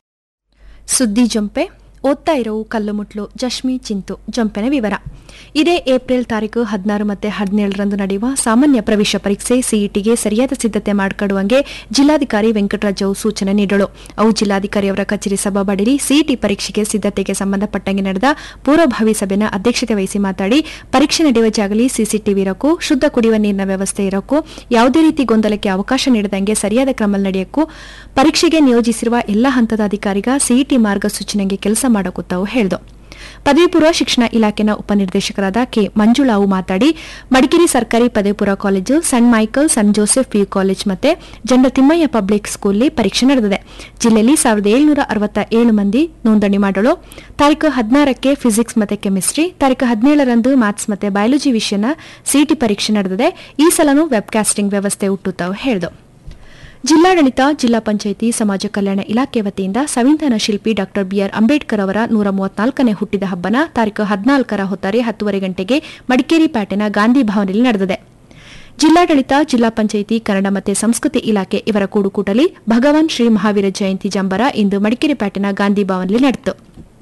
S16: ಸುದ್ದಿ ಜಂಪೆ ಓದ್ತಾ ಇರೋವು ಕಲ್ಲುಮುಟ್ಲು ಜಶ್ಮಿ ಚಿಂತು ಜಂಪೆನ ವಿವರ ಇದೇ ಏಪ್ರಿಲ್ ತಾರೀಕು ಹದಿನಾರು ಮತ್ತೆ ಹದಿನೇಳರಂದು ನಡೆಯುವ ಸಾಮಾನ್ಯ ಪ್ರವೇಶ ಪರೀಕ್ಷೆ ಸಿಇಟಿಗೆ ಸರಿಯಾದ ಸಿದ್ಧತೆ ಮಾಡಿಕೊಡುವಂಗೆ ಜಿಲ್ಲಾಧಿಕಾರಿ ವೆಂಕಟರಾಜು ಸೂಚನೆ ನೀಡಲು ಅವು ಜಿಲ್ಲಾಧಿಕಾರಿ ಅವರ ಕಚೇರಿ ಸಭಾಬಡಿಲಿ ಸಿಇಟಿ ಪರೀಕ್ಷೆಗೆ ಸಿದ್ಧತೆಗೆ ಸಂಬಂಧಪಟ್ಟಂಗೆ ನಡೆದ ಪೂರ್ವಭಾವಿ ಸಭೆನ ಅಧ್ಯಕ್ಷತೆ ವಹಿಸಿ ಮಾತಾಡಿ ಪರೀಕ್ಷೆ ನಡೆಯುವ ಜಾಗಲಿ ಸಿಸಿಟಿವಿ ಇರೋಕ್ಕೂ ಶುದ್ಧ ಕುಡಿಯುವ ನೀರಿನ ವ್ಯವಸ್ಥೆ ಇರೋಕ್ಕೂ ಯಾವುದೇ ರೀತಿ ಗೊಂದಲಕ್ಕೆ ಅವಕಾಶ ನೀಡದಂಗೆ ಸರಿಯಾದ ಕ್ರಮ ನಡೆಯಕ್ಕೂ ಪರೀಕ್ಷೆಗೆ ನಿಯೋಜಿಸಿರುವ ಎಲ್ಲ ಹಂತದ ಅಧಿಕಾರಿಗ ಸಿಇಟಿ ಮಾರ್ಗಸೂಚನೆಗೆ ಕೆಲಸ ಮಾಡಕುತ್ತಾವು ಹೇಳ್ದು ಪದವಿ ಪೂರ್ವ ಶಿಕ್ಷಣ ಇಲಾಖೆನ ಉಪನಿರ್ದೇಶಕರಾದ ಕೆ ಮಂಜುಳಾವು ಮಾತಾಡಿ ಮಡಿಕೇರಿ ಸರ್ಕಾರಿ ಪದವಿ ಪೂರ್ವ college saint Michael saint Joseph PU college ಮತ್ತೆ ಜಂಡ ತಿಮ್ಮಯ್ಯ ಪಬ್ಲಿಕ್ ಸ್ಕೂಲ್ನಲ್ಲಿ ಪರೀಕ್ಷೆ ನಡೆದಿದೆ ಜಿಲ್ಲೆಯಲ್ಲಿ ಸಾವಿರದ ಏಳುನೂರ ಅರವತ್ತ ಏಳು ಮಂದಿ ನೋಂದಣಿ ಮಾಡಲು ತಾರೀಕು ಹದಿನಾರಕ್ಕೆ ಫಿಸಿಕ್ಸ್ ಮತ್ತೆ ಕೆಮಿಸ್ಟ್ರಿ ತಾರೀಕು ಹದಿನೇಳರಂದು ಮ್ಯಾಥ್ಸ್ ಮತ್ತೆ ಬಯಾಲಜಿ ವಿಷಯನ ಸಿಟಿ ಪರೀಕ್ಷೆ ನಡೆದಿದೆ ಈ ಸಲನೂ ವೆಬ್ಕಾಸ್ಟಿಂಗ್ ವ್ಯವಸ್ಥೆ ಹುಟ್ಟುತ್ತಾವು ಹೇಳಿದು ಜಿಲ್ಲಾಡಳಿತ ಜಿಲ್ಲಾ ಪಂಚಾಯಿತಿ ಸಮಾಜ ಕಲ್ಯಾಣ ಇಲಾಖೆ ವತಿಯಿಂದ ಸಂವಿಧಾನ ಶಿಲ್ಪಿ ಡಾ ಬಿಆರ್ ಅಂಬೇಡ್ಕರ್ ಅವರ ನೂರ ಮೂವತ್ನಾಲ್ಕನೇ ಹುಟ್ಟಿದ ಹಬ್ಬನ ತಾರೀಕು ಹದಿನಾಲ್ಕರ ಹೊತ್ತಾರೆ ಹತ್ತುವರೆ ಗಂಟೆಗೆ ಮಡಿಕೇರಿ ಪ್ಯಾಟೆನ ಗಾಂಧಿ ಭವನದಲ್ಲಿ ನಡೆದಿದೆ ಜಿಲ್ಲಾಡಳಿತ ಜಿಲ್ಲಾ ಪಂಚಾಯಿತಿ ಕನ್ನಡ ಮತ್ತು ಸಂಸ್ಕೃತಿ ಇಲಾಖೆ ಇವರ ಕೂಡುಕೂಟಲಿ ಭಗವಾನ್ ಶ್ರೀ ಮಹಾವೀರ ಜಯಂತಿ ಜಂಬರ ಇಂದು ಮಡಿಕೇರಿ ಪ್ಯಾಟೆನ ಗಾಂಧಿ ಭವನದಲ್ಲಿ ನಡೆಯಿತು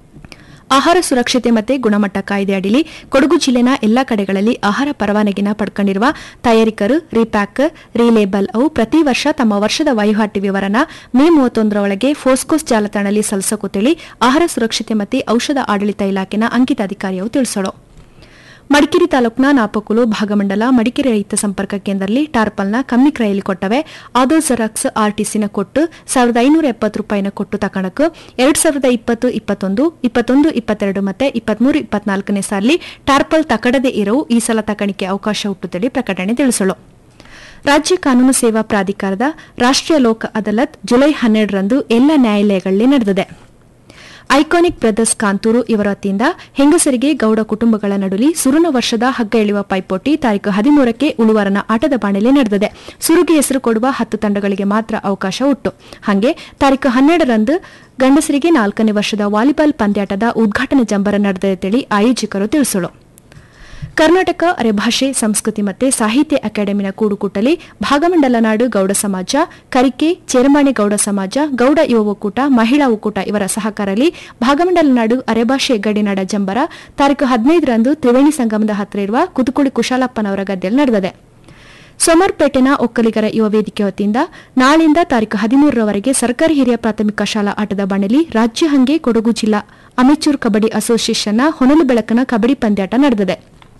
S16: ಆಹಾರ ಸುರಕ್ಷತೆ ಮತ್ತು ಗುಣಮಟ್ಟ ಕಾಯ್ದೆ ಅಡಿಲಿ ಕೊಡಗು ಜಿಲ್ಲೆನ ಎಲ್ಲಾ ಕಡೆಗಳಲ್ಲಿ ಆಹಾರ ಪರವಾನಗಿನ ಪಡ್ಕೊಂಡಿರುವ ತಯಾರಿಕರು ರೀಪ್ಯಾಕರ್ ರೀಲೇಬಲ್ ಅವು ಪ್ರತಿ ವರ್ಷ ತಮ್ಮ ವರ್ಷದ ವಹಿವಾಟು ವಿವರನ ಮೇ ಮೂವತ್ತೊಂದರ ಒಳಗೆ ಫೋಸ್ಕೋಸ್ ಜಾಲತಾಣದಲ್ಲಿ ಸಲ್ಲಿಸಕುತ್ತೇಳಿ ಆಹಾರ ಸುರಕ್ಷತೆ ಮತ್ತು ಔಷಧ ಆಡಳಿತ ಇಲಾಖೆನ ಅಂಕಿತ ಅಧಿಕಾರಿಯವು ತಿಳಿಸೋಳು ಮಡಿಕೇರಿ ತಾಲೂಕಿನ ನಾಪಕುಲು ಭಾಗಮಂಡಲ ಮಡಿಕೇರಿ ರೈತ ಸಂಪರ್ಕ ಕೇಂದ್ರದಲ್ಲಿ ಟಾರ್ಪಲ್ನ ಕಮ್ಮಿ ಕ್ರಯಲ್ಲಿ ಕೊಟ್ಟವೆ ಆದೋ ಜೆರಾಕ್ಸ್ ಆರ್ಟಿಸಿನ ಕೊಟ್ಟು ಸಾವಿರದ ಐನೂರ ಎಪ್ಪತ್ತು ರೂಪಾಯಿನ ಕೊಟ್ಟು ತಕಣಕ್ಕೆ ಎರಡ್ ಸಾವಿರದ ಇಪ್ಪತ್ತು ಇಪ್ಪತ್ತೊಂದು ಇಪ್ಪತ್ತೊಂದು ಇಪ್ಪತ್ತೆರಡು ಮತ್ತೆ ಇಪ್ಪತ್ಮೂರು ಇಪ್ಪತ್ನಾಲ್ಕನೇ ಸಾಲಿ ಟಾರ್ಪಲ್ ತಕಡದೆ ಇರವು ಈ ಸಲ ತಕಣಿಕೆ ಅವಕಾಶ ಹುಟ್ಟುತ್ತೇಳಿ ಪ್ರಕಟಣೆ ತಿಳಿಸಲು ರಾಜ್ಯ ಕಾನೂನು ಸೇವಾ ಪ್ರಾಧಿಕಾರದ ರಾಷ್ಟ್ರೀಯ ಲೋಕ ಅದಾಲತ್ ಜುಲೈ ಹನ್ನೆರಡರಂದು ಎಲ್ಲ ನ್ಯಾಯಾಲಯಗಳಲ್ಲಿ ನಡೆದಿದೆ ಐಕಾನಿಕ್ ಬ್ರದರ್ಸ್ ಕಾಂತೂರು ಇವರ ವತಿಯಿಂದ ಹೆಂಗಸರಿಗೆ ಗೌಡ ಕುಟುಂಬಗಳ ನಡುಲಿ ಸುರುನ ವರ್ಷದ ಹಗ್ಗ ಎಳೆಯುವ ಪೈಪೋಟಿ ತಾರೀಕು ಹದಿಮೂರಕ್ಕೆ ಉಳುವಾರನ ಆಟದ ಬಾಣಲೆ ನಡೆದಿದೆ ಸುರುಗೆ ಹೆಸರು ಕೊಡುವ ಹತ್ತು ತಂಡಗಳಿಗೆ ಮಾತ್ರ ಅವಕಾಶ ಉಟ್ಟು ಹಾಗೆ ತಾರೀಕು ಹನ್ನೆರಡರಂದು ಗಂಡಸರಿಗೆ ನಾಲ್ಕನೇ ವರ್ಷದ ವಾಲಿಬಾಲ್ ಪಂದ್ಯಾಟದ ಉದ್ಘಾಟನಾ ಜಂಬರ ನಡೆದಿದೆ ಆಯೋಜಕರು ತಿಳಿಸಲು ಕರ್ನಾಟಕ ಅರೆಭಾಷೆ ಸಂಸ್ಕೃತಿ ಮತ್ತು ಸಾಹಿತ್ಯ ಅಕಾಡೆಮಿನ ಕೂಡುಕೂಟಲಿ ಭಾಗಮಂಡಲ ನಾಡು ಗೌಡ ಸಮಾಜ ಕರಿಕೆ ಚೇರಮಾಣೆ ಗೌಡ ಸಮಾಜ ಗೌಡ ಯುವ ಒಕ್ಕೂಟ ಮಹಿಳಾ ಒಕ್ಕೂಟ ಇವರ ಸಹಕಾರದಲ್ಲಿ ಭಾಗಮಂಡಲ ನಾಡು ಅರೆಭಾಷೆ ಗಡಿನಾಡ ಜಂಬರ ತಾರೀಕು ಹದಿನೈದರಂದು ತ್ರಿವೇಣಿ ಸಂಗಮದ ಹತ್ತಿರ ಇರುವ ಕುದುಕುಳಿ ಕುಶಾಲಪ್ಪನವರ ಗದ್ದೆಯಲ್ಲಿ ನಡೆದಿದೆ ಸೋಮರ್ಪೇಟೆನ ಒಕ್ಕಲಿಗರ ಯುವ ವೇದಿಕೆ ವತಿಯಿಂದ ನಾಳೆಯಿಂದ ತಾರೀಕು ಹದಿಮೂರರವರೆಗೆ ಸರ್ಕಾರಿ ಹಿರಿಯ ಪ್ರಾಥಮಿಕ ಶಾಲಾ ಆಟದ ಬಣಲಿ ರಾಜ್ಯ ಹಂಗೆ ಕೊಡಗು ಜಿಲ್ಲಾ ಅಮೆಚೂರ್ ಕಬಡ್ಡಿ ಅಸೋಸಿಯೇಷನ್ನ ಹೊನಲು ಬೆಳಕನ ಕಬಡ್ಡಿ ಪಂದ್ಯಾಟ ನಡೆದಿದೆ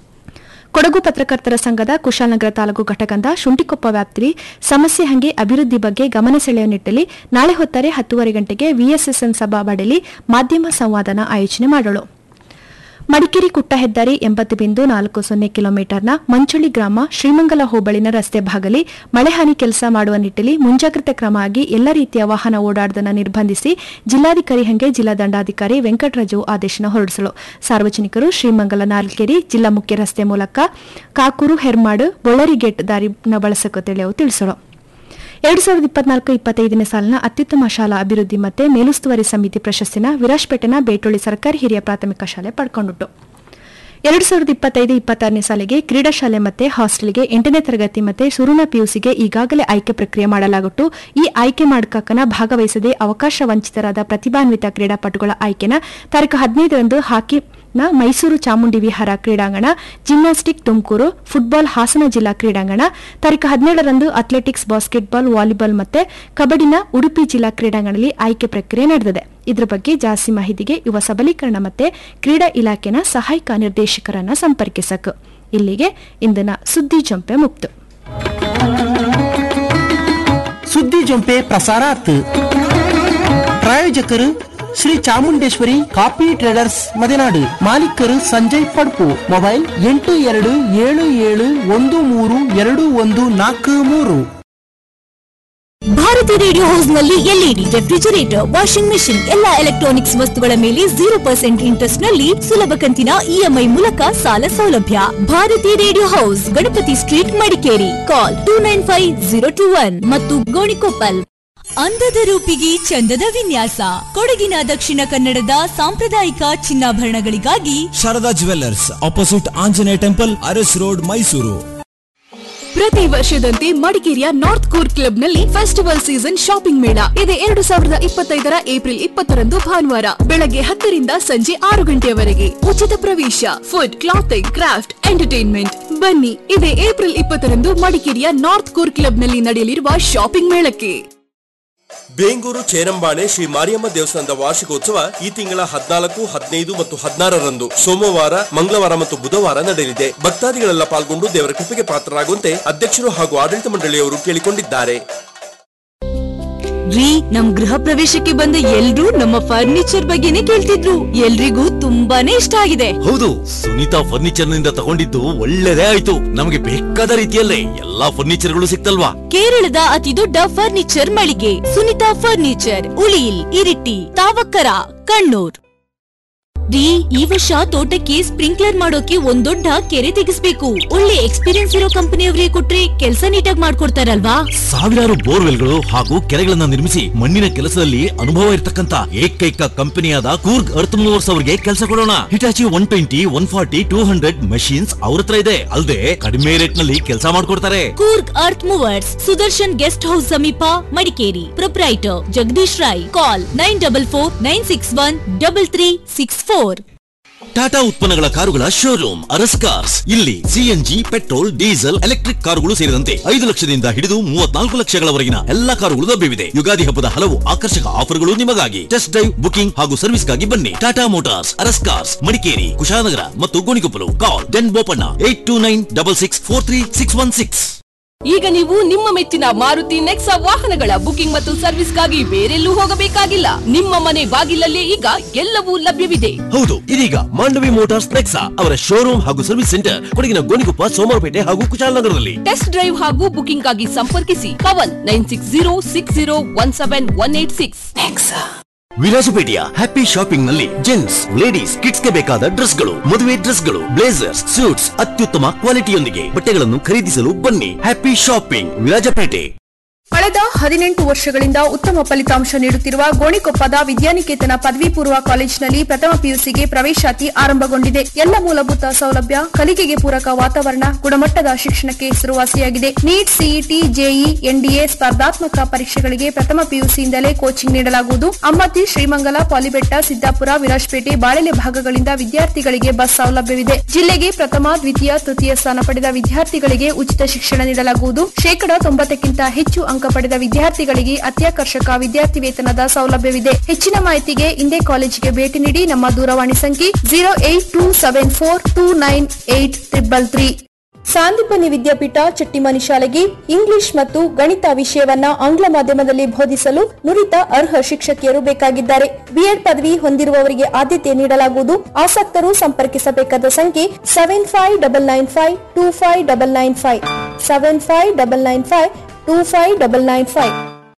S16: ಕೊಡಗು ಪತ್ರಕರ್ತರ ಸಂಘದ ಕುಶಾಲನಗರ ತಾಲೂಕು ಘಟಕದ ಶುಂಠಿಕೊಪ್ಪ ವ್ಯಾಪ್ತಿಲಿ ಸಮಸ್ಯೆ ಹಂಗೆ ಅಭಿವೃದ್ಧಿ ಬಗ್ಗೆ ಗಮನ ಸೆಳೆಯುವ ನಿಟ್ಟಲ್ಲಿ ನಾಳೆ ಹೊತ್ತಾರೆ ಹತ್ತುವರೆ ಗಂಟೆಗೆ ವಿಎಸ್ಎಸ್ಎನ್ ಸಭಾ ಬಡಲಿ ಮಾಧ್ಯಮ ಸಂವಾದನ ಆಯೋಜನೆ ಮಾಡಲು ಮಡಿಕೇರಿ ಕುಟ್ಟ ಹೆದ್ದಾರಿ ಎಂಬತ್ತು ಬಿಂದು ನಾಲ್ಕು ಸೊನ್ನೆ ಕಿಲೋಮೀಟರ್ನ ಮಂಚುಳಿ ಗ್ರಾಮ ಶ್ರೀಮಂಗಲ ಹೋಬಳಿನ ರಸ್ತೆ ಭಾಗಲಿ ಮಳೆ ಹಾನಿ ಕೆಲಸ ಮಾಡುವ ನಿಟ್ಟಲ್ಲಿ ಮುಂಜಾಗ್ರತೆ ಕ್ರಮ ಆಗಿ ಎಲ್ಲ ರೀತಿಯ ವಾಹನ ಓಡಾಡದನ್ನು ನಿರ್ಬಂಧಿಸಿ ಜಿಲ್ಲಾಧಿಕಾರಿ ಹಂಗೆ ಜಿಲ್ಲಾ ದಂಡಾಧಿಕಾರಿ ವೆಂಕಟರಾಜು ಆದೇಶನ ಹೊರಡಿಸಲು ಸಾರ್ವಜನಿಕರು ಶ್ರೀಮಂಗಲ ನಾಲ್ಕೇರಿ ಜಿಲ್ಲಾ ಮುಖ್ಯ ರಸ್ತೆ ಮೂಲಕ ಕಾಕೂರು ಹೆರ್ಮಾಡು ಬೊಳ್ಳರಿ ಗೇಟ್ ದಾರಿನ ಬಳಸಕ್ಕೆ ಅವು ತಿಳಿಸಲು ಎರಡು ಸಾವಿರದ ಇಪ್ಪತ್ನಾಲ್ಕು ಇಪ್ಪತ್ತೈದನೇ ಸಾಲಿನ ಅತ್ಯುತ್ತಮ ಶಾಲಾ ಅಭಿವೃದ್ಧಿ ಮತ್ತೆ ಮೇಲುಸ್ತುವಾರಿ ಸಮಿತಿ ಪ್ರಶಸ್ತಿನ ವಿರಾಜ್ಪೇಟೆನ ಬೇಟೋಳಿ ಸರ್ಕಾರಿ ಹಿರಿಯ ಪ್ರಾಥಮಿಕ ಶಾಲೆ ಪಡ್ಕೊಂಡಿಟ್ಟು ಎರಡು ಸಾವಿರದ ಇಪ್ಪತ್ತೈದು ಇಪ್ಪತ್ತಾರನೇ ಸಾಲಿಗೆ ಕ್ರೀಡಾ ಶಾಲೆ ಮತ್ತೆ ಹಾಸ್ಟೆಲ್ಗೆ ಎಂಟನೇ ತರಗತಿ ಮತ್ತೆ ಸುರುನ ಪಿಯುಸಿಗೆ ಈಗಾಗಲೇ ಆಯ್ಕೆ ಪ್ರಕ್ರಿಯೆ ಮಾಡಲಾಗುಟ್ಟು ಈ ಆಯ್ಕೆ ಮಾಡ್ಕಕ್ಕನ ಭಾಗವಹಿಸದೆ ಅವಕಾಶ ವಂಚಿತರಾದ ಪ್ರತಿಭಾನ್ವಿತ ಕ್ರೀಡಾಪಟುಗಳ ಆಯ್ಕೆನ ತಾರೀಕು ಹದಿನೈದರಂದು ಹಾಕಿ ನ ಮೈಸೂರು ಚಾಮುಂಡಿ ವಿಹಾರ ಕ್ರೀಡಾಂಗಣ ಜಿಮ್ನಾಸ್ಟಿಕ್ ತುಮಕೂರು ಫುಟ್ಬಾಲ್ ಹಾಸನ ಜಿಲ್ಲಾ ಕ್ರೀಡಾಂಗಣ ತಾರೀಕು ಹದಿನೇಳರಂದು ಅಥ್ಲೆಟಿಕ್ಸ್ ಬಾಸ್ಕೆಟ್ಬಾಲ್ ವಾಲಿಬಾಲ್ ಮತ್ತೆ ಕಬಡ್ಡಿನ ಉಡುಪಿ ಜಿಲ್ಲಾ ಕ್ರೀಡಾಂಗಣದಲ್ಲಿ ಆಯ್ಕೆ ಪ್ರಕ್ರಿಯೆ ನಡೆದಿದೆ ಇದರ ಬಗ್ಗೆ ಜಾಸ್ತಿ ಮಾಹಿತಿಗೆ ಯುವ ಸಬಲೀಕರಣ ಮತ್ತೆ ಕ್ರೀಡಾ ಇಲಾಖೆನ ಸಹಾಯಕ ನಿರ್ದೇಶಕರನ್ನ ಸಂಪರ್ಕಿಸಕು ಇಲ್ಲಿಗೆ ಇಂದಿನ ಸುದ್ದಿ ಜಂಪೆ ಮುಕ್ತು
S15: ಜೊಂಪೆ ಪ್ರಸಾರಾತ್ ಪ್ರಾಯೋಜಕರು ಶ್ರೀ ಚಾಮುಂಡೇಶ್ವರಿ ಕಾಫಿ ಟ್ರೇಡರ್ಸ್ ಮದೆನಾಡು ಮಾಲೀಕರು ಸಂಜಯ್ ಪಡ್ಪು ಮೊಬೈಲ್ ಎಂಟು ಎರಡು ಏಳು ಏಳು ಒಂದು ಮೂರು ಎರಡು ಒಂದು ನಾಲ್ಕು ಮೂರು
S17: ಭಾರತಿ ರೇಡಿಯೋ ಹೌಸ್ ನಲ್ಲಿ ಎಲ್ಇಡಿ ರೆಫ್ರಿಜರೇಟರ್ ವಾಷಿಂಗ್ ಮೆಷಿನ್ ಎಲ್ಲಾ ಎಲೆಕ್ಟ್ರಾನಿಕ್ಸ್ ವಸ್ತುಗಳ ಮೇಲೆ ಜೀರೋ ಪರ್ಸೆಂಟ್ ಇಂಟ್ರೆಸ್ಟ್ ನಲ್ಲಿ ಸುಲಭ ಕಂತಿನ ಇಎಂಐ ಮೂಲಕ ಸಾಲ ಸೌಲಭ್ಯ Bharati radio house Ganapati street Madikeri call two nine five zero two one ಮತ್ತು ಗೋಣಿಕೊಪ್ಪಲ್ ಅಂದದ ರೂಪಿಗೆ ಚಂದದ ವಿನ್ಯಾಸ ಕೊಡಗಿನ ದಕ್ಷಿಣ ಕನ್ನಡದ ಸಾಂಪ್ರದಾಯಿಕ ಚಿನ್ನಾಭರಣಗಳಿಗಾಗಿ
S18: Sharada jewellers opposite Anjaneya temple Aras road Mysuru
S19: ಪ್ರತಿ ವರ್ಷದಂತೆ ಮಡಿಕೇರಿಯ ನಾರ್ತ್ ಕೋರ್ ಕ್ಲಬ್ ನಲ್ಲಿ ಫೆಸ್ಟಿವಲ್ ಸೀಸನ್ ಶಾಪಿಂಗ್ ಮೇಳ ಇದೆ ಎರಡು ಸಾವಿರದ ಇಪ್ಪತ್ತೈದರ ಏಪ್ರಿಲ್ ಇಪ್ಪತ್ತರಂದು ಭಾನುವಾರ ಬೆಳಗ್ಗೆ ಹತ್ತರಿಂದ ಸಂಜೆ ಆರು ಗಂಟೆಯವರೆಗೆ ಉಚಿತ ಪ್ರವೇಶ ಫುಡ್ ಕ್ಲಾತಿಂಗ್ ಕ್ರಾಫ್ಟ್ ಎಂಟರ್ಟೈನ್ಮೆಂಟ್ ಬನ್ನಿ ಇದೆ ಏಪ್ರಿಲ್ ಇಪ್ಪತ್ತರಂದು ಮಡಿಕೇರಿಯ ನಾರ್ತ್ ಕೋರ್ ಕ್ಲಬ್ ನಲ್ಲಿ ನಡೆಯಲಿರುವ ಶಾಪಿಂಗ್ ಮೇಳಕ್ಕೆ
S20: ಬೇಂಗೂರು ಚೇರಂಬಾಣೆ ಶ್ರೀ ಮಾರಿಯಮ್ಮ ದೇವಸ್ಥಾನದ ವಾರ್ಷಿಕೋತ್ಸವ ಈ ತಿಂಗಳ ಹದಿನಾಲ್ಕು ಹದಿನೈದು ಮತ್ತು ಹದಿನಾರರಂದು ಸೋಮವಾರ ಮಂಗಳವಾರ ಮತ್ತು ಬುಧವಾರ ನಡೆಯಲಿದೆ ಭಕ್ತಾದಿಗಳೆಲ್ಲ ಪಾಲ್ಗೊಂಡು ದೇವರ ಕೃಪೆಗೆ ಪಾತ್ರರಾಗುವಂತೆ ಅಧ್ಯಕ್ಷರು ಹಾಗೂ ಆಡಳಿತ ಮಂಡಳಿಯವರು ಕೇಳಿಕೊಂಡಿದ್ದಾರೆ
S17: ರೀ ನಮ್ ಗೃಹ ಪ್ರವೇಶಕ್ಕೆ ಬಂದ ಎಲ್ರೂ ನಮ್ಮ ಫರ್ನಿಚರ್ ಬಗ್ಗೆನೇ ಕೇಳ್ತಿದ್ರು ಎಲ್ರಿಗೂ ತುಂಬಾನೇ ಇಷ್ಟ ಆಗಿದೆ
S21: ಹೌದು ಸುನೀತಾ ಫರ್ನಿಚರ್ ನಿಂದ ತಗೊಂಡಿದ್ದು ಒಳ್ಳೆದೇ ಆಯ್ತು ನಮಗೆ ಬೇಕಾದ ರೀತಿಯಲ್ಲೇ ಎಲ್ಲಾ ಫರ್ನಿಚರ್ಗಳು ಸಿಕ್ತಲ್ವಾ
S17: ಕೇರಳದ ಅತಿ ದೊಡ್ಡ ಫರ್ನಿಚರ್ ಮಳಿಗೆ ಸುನಿತಾ ಫರ್ನಿಚರ್ ಉಳಿಯಿಲ್ ಇರಿಟಿ ತಾವಕ್ಕರ ಕಣ್ಣೂರ್ ರೀ ಈ ವರ್ಷ ತೋಟಕ್ಕೆ ಸ್ಪ್ರಿಂಕ್ಲರ್ ಮಾಡೋಕೆ ಒಂದ್ ದೊಡ್ಡ ಕೆರೆ ತೆಗಿಸ್ಬೇಕು ಒಳ್ಳೆ ಎಕ್ಸ್ಪೀರಿಯನ್ಸ್ ಇರೋ ಕಂಪನಿಯವರಿಗೆ ಕೊಟ್ರೆ ಕೆಲಸ ನೀಟಾಗಿ ಮಾಡ್ಕೊಡ್ತಾರಲ್ವಾ
S21: ಸಾವಿರಾರು ಬೋರ್ವೆಲ್ಗಳು ಹಾಗೂ ಕೆರೆಗಳನ್ನ ನಿರ್ಮಿಸಿ ಮಣ್ಣಿನ ಕೆಲಸದಲ್ಲಿ ಅನುಭವ ಇರತಕ್ಕಂತ ಏಕೈಕ ಕಂಪನಿಯಾದ ಕೂರ್ಗ್ ಅರ್ತ್ ಮೂವರ್ಸ್ ಅವರಿಗೆ ಕೆಲಸ ಕೊಡೋಣ Hitachi one twenty one forty two hundred machines ಅವ್ರ ಹತ್ರ ಇದೆ ಅಲ್ಲದೆ ಕಡಿಮೆ ರೇಟ್ ನಲ್ಲಿ ಕೆಲಸ ಮಾಡ್ಕೊಡ್ತಾರೆ
S17: Coorg earth movers Sudarshan guest house ಸಮೀಪ Madikeri proprietor Jagadish Rai call nine double four nine six one double three six four
S21: Tata ಉತ್ಪನ್ನಗಳ ಕಾರುಗಳ ಶೋರೂಮ್ ಅರಸ್ ಕಾರ್ಸ್ ಇಲ್ಲಿ ಸಿಎನ್ಜಿ ಪೆಟ್ರೋಲ್ ಡೀಸೆಲ್ ಎಲೆಕ್ಟ್ರಿಕ್ ಕಾರುಗಳು ಸೇರಿದಂತೆ ಐದು ಲಕ್ಷದಿಂದ ಹಿಡಿದು ಮೂವತ್ನಾಲ್ಕು ಲಕ್ಷಗಳವರೆಗಿನ ಎಲ್ಲಾ ಕಾರುಗಳು ಲಭ್ಯವಿದೆ ಯುಗಾದಿ ಹಬ್ಬದ ಹಲವು ಆಕರ್ಷಕ ಆಫರ್ಗಳು ನಿಮಗಾಗಿ ಟೆಸ್ಟ್ ಡ್ರೈವ್ ಬುಕಿಂಗ್ ಹಾಗೂ ಸರ್ವಿಸ್ಗಾಗಿ ಬನ್ನಿ ಟಾಟಾ ಮೋಟಾರ್ಸ್ ಅರಸ್ ಕಾರ್ಸ್ ಮಡಿಕೇರಿ ಕುಶಾನಗರ ಮತ್ತು ಗೋಣಿಕೊಪ್ಪಲು ಕಾಲ್ ಡೆನ್ Bopanna eight two nine double six four three six one six
S22: ಈಗ ನೀವು ನಿಮ್ಮ ಮೆಚ್ಚಿನ ಮಾರುತಿ ನೆಕ್ಸಾ ವಾಹನಗಳ ಬುಕಿಂಗ್ ಮತ್ತು ಸರ್ವಿಸ್ಗಾಗಿ ಬೇರೆಲ್ಲೂ ಹೋಗಬೇಕಾಗಿಲ್ಲ ನಿಮ್ಮ ಮನೆ ಬಾಗಿಲಲ್ಲೇ ಈಗ ಎಲ್ಲವೂ ಲಭ್ಯವಿದೆ
S21: ಹೌದು ಇದೀಗ ಮಾಂಡವಿ ಮೋಟಾರ್ಸ್ ನೆಕ್ಸಾ ಅವರ ಶೋರೂಮ್ ಹಾಗೂ ಸರ್ವಿಸ್ ಸೆಂಟರ್ ಕೊಡಗಿನ ಗೋಣಿಕೊಪ್ಪ ಸೋಮವಾರಪೇಟೆ ಹಾಗೂ ಕುಶಾಲನಗರದಲ್ಲಿ
S22: ಟೆಸ್ಟ್ ಡ್ರೈವ್ ಹಾಗೂ ಬುಕಿಂಗ್ ಆಗಿ ಸಂಪರ್ಕಿಸಿ Pavan nine six zero six zero one seven one eight six
S21: ವಿರಾಜಪೇಟೆಯ ಹ್ಯಾಪಿ ಶಾಪಿಂಗ್ ನಲ್ಲಿ ಜೆಂಟ್ಸ್ ಲೇಡೀಸ್ ಕಿಡ್ಸ್ ಗೆ ಬೇಕಾದ ಡ್ರೆಸ್ಗಳು ಮದುವೆ ಡ್ರೆಸ್ಗಳು ಬ್ಲೇಸರ್ಸ್ ಸೂಟ್ಸ್ ಅತ್ಯುತ್ತಮ ಕ್ವಾಲಿಟಿಯೊಂದಿಗೆ ಬಟ್ಟೆಗಳನ್ನು ಖರೀದಿಸಲು ಬನ್ನಿ ಹ್ಯಾಪಿ ಶಾಪಿಂಗ್ ವಿರಾಜಪೇಟೆ
S19: ಕಳೆದ ಹದಿನೆಂಟು ವರ್ಷಗಳಿಂದ ಉತ್ತಮ ಫಲಿತಾಂಶ ನೀಡುತ್ತಿರುವ ಗೋಣಿಕೊಪ್ಪದ ವಿದ್ಯಾನಿಕೇತನ ಪದವಿ ಪೂರ್ವ ಕಾಲೇಜಿನಲ್ಲಿ ಪ್ರಥಮ ಪಿಯುಸಿಗೆ ಪ್ರವೇಶಾತಿ ಆರಂಭಗೊಂಡಿದೆ ಎಲ್ಲ ಮೂಲಭೂತ ಸೌಲಭ್ಯ ಕಲಿಕೆಗೆ ಪೂರಕ ವಾತಾವರಣ ಗುಣಮಟ್ಟದ ಶಿಕ್ಷಣಕ್ಕೆ ಹೆಸರುವಾಸಿಯಾಗಿದೆ ನೀಟ್ ಸಿಇಟಿ ಜೆಇ ಎನ್ಡಿಎ ಸ್ಪರ್ಧಾತ್ಮಕ ಪರೀಕ್ಷೆಗಳಿಗೆ ಪ್ರಥಮ ಪಿಯುಸಿಯಿಂದಲೇ ಕೋಚಿಂಗ್ ನೀಡಲಾಗುವುದು ಅಮ್ಮತ್ತಿ ಶ್ರೀಮಂಗಲ ಪಾಲಿಬೆಟ್ಟ ಸಿದ್ದಾಪುರ ವಿರಾಜಪೇಟೆ ಬಾಳೆಲೆ ಭಾಗಗಳಿಂದ ವಿದ್ಯಾರ್ಥಿಗಳಿಗೆ ಬಸ್ ಸೌಲಭ್ಯವಿದೆ ಜಿಲ್ಲೆಗೆ ಪ್ರಥಮ ದ್ವಿತೀಯ ತೃತೀಯ ಸ್ಥಾನ ಪಡೆದ ವಿದ್ಯಾರ್ಥಿಗಳಿಗೆ ಉಚಿತ ಶಿಕ್ಷಣ ನೀಡಲಾಗುವುದು ಶೇಕಡಾ ತೊಂಬತ್ತಕ್ಕಿಂತ ಹೆಚ್ಚು ಅಂಕ ಪಡೆದ ವಿದ್ಯಾರ್ಥಿಗಳಿಗೆ ಅತ್ಯಾಕರ್ಷಕ ವಿದ್ಯಾರ್ಥಿ ವೇತನದ ಸೌಲಭ್ಯವಿದೆ ಹೆಚ್ಚಿನ ಮಾಹಿತಿಗೆ ಇಂದೇ ಕಾಲೇಜಿಗೆ ಭೇಟಿ ನೀಡಿ ನಮ್ಮ ದೂರವಾಣಿ ಸಂಖ್ಯೆ zero eight two seven four two nine eight triple three Sandipani Vidyapeeth Chattimani ಶಾಲೆಗೆ ಇಂಗ್ಲಿಷ್ ಮತ್ತು ಗಣಿತ ವಿಷಯವನ್ನ ಆಂಗ್ಲ ಮಾಧ್ಯಮದಲ್ಲಿ ಬೋಧಿಸಲು ನುರಿತ ಅರ್ಹ ಶಿಕ್ಷಕಿಯರು ಬೇಕಾಗಿದ್ದಾರೆ ಬಿಎಡ್ ಪದವಿ ಹೊಂದಿರುವವರಿಗೆ ಆದ್ಯತೆ ನೀಡಲಾಗುವುದು ಆಸಕ್ತರು ಸಂಪರ್ಕಿಸಬೇಕಾದ ಸಂಖ್ಯೆ seven five double nine five two five double nine five seven five double nine five two five double nine five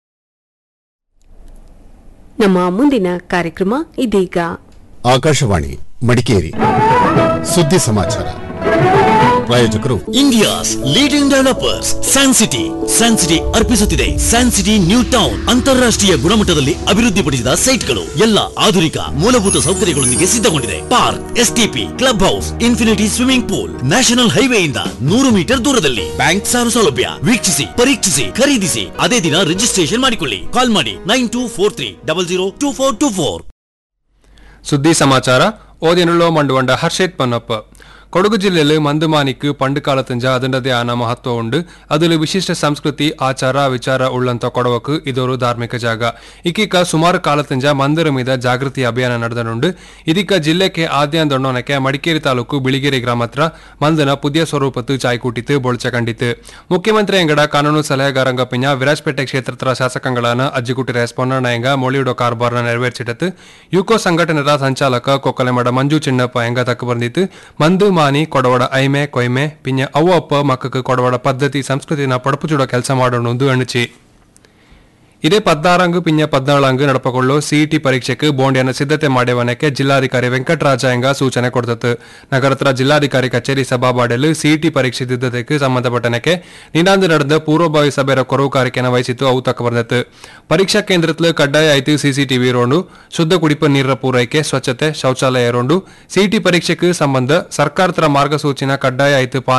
S2: ನಮ್ಮ ಮುಂದಿನ ಕಾರ್ಯಕ್ರಮ ಇದೀಗ
S23: ಆಕಾಶವಾಣಿ ಮಡಿಕೇರಿ ಸುದ್ದಿ ಸಮಾಚಾರ ಪ್ರಾಯೋಜಕರು
S21: India's leading developers San City San City ಅರ್ಪಿಸುತ್ತಿದೆ ಸ್ಯಾನ್ ಸಿಟಿ ನ್ಯೂ ಟೌನ್ ಅಂತಾರಾಷ್ಟ್ರೀಯ ಗುಣಮಟ್ಟದಲ್ಲಿ ಅಭಿವೃದ್ಧಿಪಡಿಸಿದ ಸೈಟ್ಗಳು ಎಲ್ಲ ಆಧುನಿಕ ಮೂಲಭೂತ ಸೌಕರ್ಯಗಳೊಂದಿಗೆ ಸಿದ್ಧಗೊಂಡಿದೆ park STP club house infinity swimming pool national ಹೈವೇಯಿಂದ ನೂರು ಮೀಟರ್ ದೂರದಲ್ಲಿ ಬ್ಯಾಂಕ್ ಸಾಲ ಸೌಲಭ್ಯ ವೀಕ್ಷಿಸಿ ಪರೀಕ್ಷಿಸಿ ಖರೀದಿಸಿ ಅದೇ ದಿನ ರಿಜಿಸ್ಟ್ರೇಷನ್ ಮಾಡಿಕೊಳ್ಳಿ ಕಾಲ್ ಮಾಡಿ nine two four three double zero two four two four
S24: ಸುದ್ದಿ ಸಮಾಚಾರ ಓದಿನುಳ್ಳೋ ಮಂಡುವಂಡ ಹರ್ಷೇತ್ ಪನ್ನಪ್ಪ
S1: ಕೊಡಗು ಜಿಲ್ಲೆಯಲ್ಲಿ ಮಂದುಮಾನಿಕ್ ಪಂಡು ಕಾಲತಂಜ ಅದರದೇ ಆನ ಮಹತ್ವ ಉಂಡು ಅದರಲ್ಲಿ ವಿಶಿಷ್ಟ ಸಂಸ್ಕೃತಿ ಆಚಾರ ವಿಚಾರ ಉಳ್ಳಂತ ಕೊಡವಕು ಇದೊರು ಧಾರ್ಮಿಕ ಜಾಗ ಇಕೀಕ ಸುಮಾರು ಕಾಲತಂಜ ಮಂದಿರ ಮೀದ ಜಾಗೃತಿ ಅಭಿಯಾನ ನಡೆದನುಂಡು ಇದೀಕ ಜಿಲ್ಲೆಗೆ ಆದ್ಯಾಂದೊಣ್ಣೋನಕ್ಕೆ ಮಡಿಕೇರಿ ತಾಲೂಕು ಬಿಳಿಗಿರಿ ಗ್ರಾಮ ಹತ್ರ ಮಂದನ ಪುದಿಯ ಸ್ವರೂಪತ್ತು ಚಾಯ್ ಕೂಟಿತು ಬೊಳ್ಚ ಕಂಡಿತು ಮುಖ್ಯಮಂತ್ರಿ ಎಂಗಡ ಕಾನೂನು ಸಲಹೆಗಾರಂಗ ಪಿಂಜ ವಿರಾಜಪೇಟೆ ಕ್ಷೇತ್ರ ಶಾಸಕಗಳನ್ನ ಅಜ್ಜಿಗುಟ್ಟಿರ ಸ್ಪೊನ್ನಣ್ಣ ಎಂಗ ಮೊಳಿಯುಡೋ ಕಾರ್ಬಾರ್ನ ನೆರವೇರ್ಸಿಟತ್ತು ಯುಕೋ ಸಂಘಟನೆರ ಸಂಚಾಲಕ ಕೊಕ್ಕಲೆಮಡ ಮಂಜು ಚಿನ್ನಪ್ಪ ಎಂಗ ತಕ್ಕ ಬಂದಿತ್ತು ಮಂದು ಮಾನಿ ಕೊಡವಡ ಐಮೆ ಕೊಯ್ಮೆ ಪಿಂಜ ಅವ್ವ ಅಪ್ಪ ಮಕ್ಕಕ್ಕೆ ಕೊಡವಡ ಪದ್ಧತಿ ಸಂಸ್ಕೃತಿನ ಪಡಪುಚುಡೋ ಕೆಲಸ ಮಾಡೋಣ ಎಣಚಿ ಇದೇ ಪದ್ನಾರಂಗು ಪಿಂಜ ಪದ್ನಾಳಂಗು ನಡಪಕೊಳ್ಳೋ ಸಿಇಟಿ ಪರೀಕ್ಷೆಗೆ ಬೋಂಡಿಯನ್ನು ಸಿದ್ಧತೆ ಮಾಡ್ಯವನಕ್ಕೆ ಜಿಲ್ಲಾಧಿಕಾರಿ ವೆಂಕಟರಾಜ ಎಂಗ ಸೂಚನೆ ಕೊಡ್ತತ್ತು ನಗರತ್ರ ಜಿಲ್ಲಾಧಿಕಾರಿ ಕಚೇರಿ ಸಭಾಬಾಡೆಲು ಸಿಇಟಿ ಪರೀಕ್ಷೆ ಸಿದ್ಧತೆಗೆ ಸಂಬಂಧಪಟ್ಟನಕ್ಕೆ ನಿನಾಂದು ನಡೆದ ಪೂರ್ವಭಾವಿ ಸಭೆಯ ಕೊರವುಕಾರಿಕೆನ ವಹಿಸಿತ್ತು ಅವು ತಕ್ಕ ಬಂದತ್ತು ಪರೀಕ್ಷಾ ಕೇಂದ್ರದಲ್ಲಿ ಕಡ್ಡಾಯ ಆಯ್ತು ಸಿಸಿಟಿವಿ ಇರೋಂಡು ಶುದ್ಧ ಕುಡಿಪ ನೀರಿನ ಪೂರೈಕೆ ಸ್ವಚ್ಛತೆ ಶೌಚಾಲಯ ಇರೋಂಡು ಸಿಇಟಿ ಪರೀಕ್ಷೆಗೆ ಸಂಬಂಧ ಸರ್ಕಾರತರ ಮಾರ್ಗಸೂಚಿನ ಕಡ್ಡಾಯ ಆಯ್ತು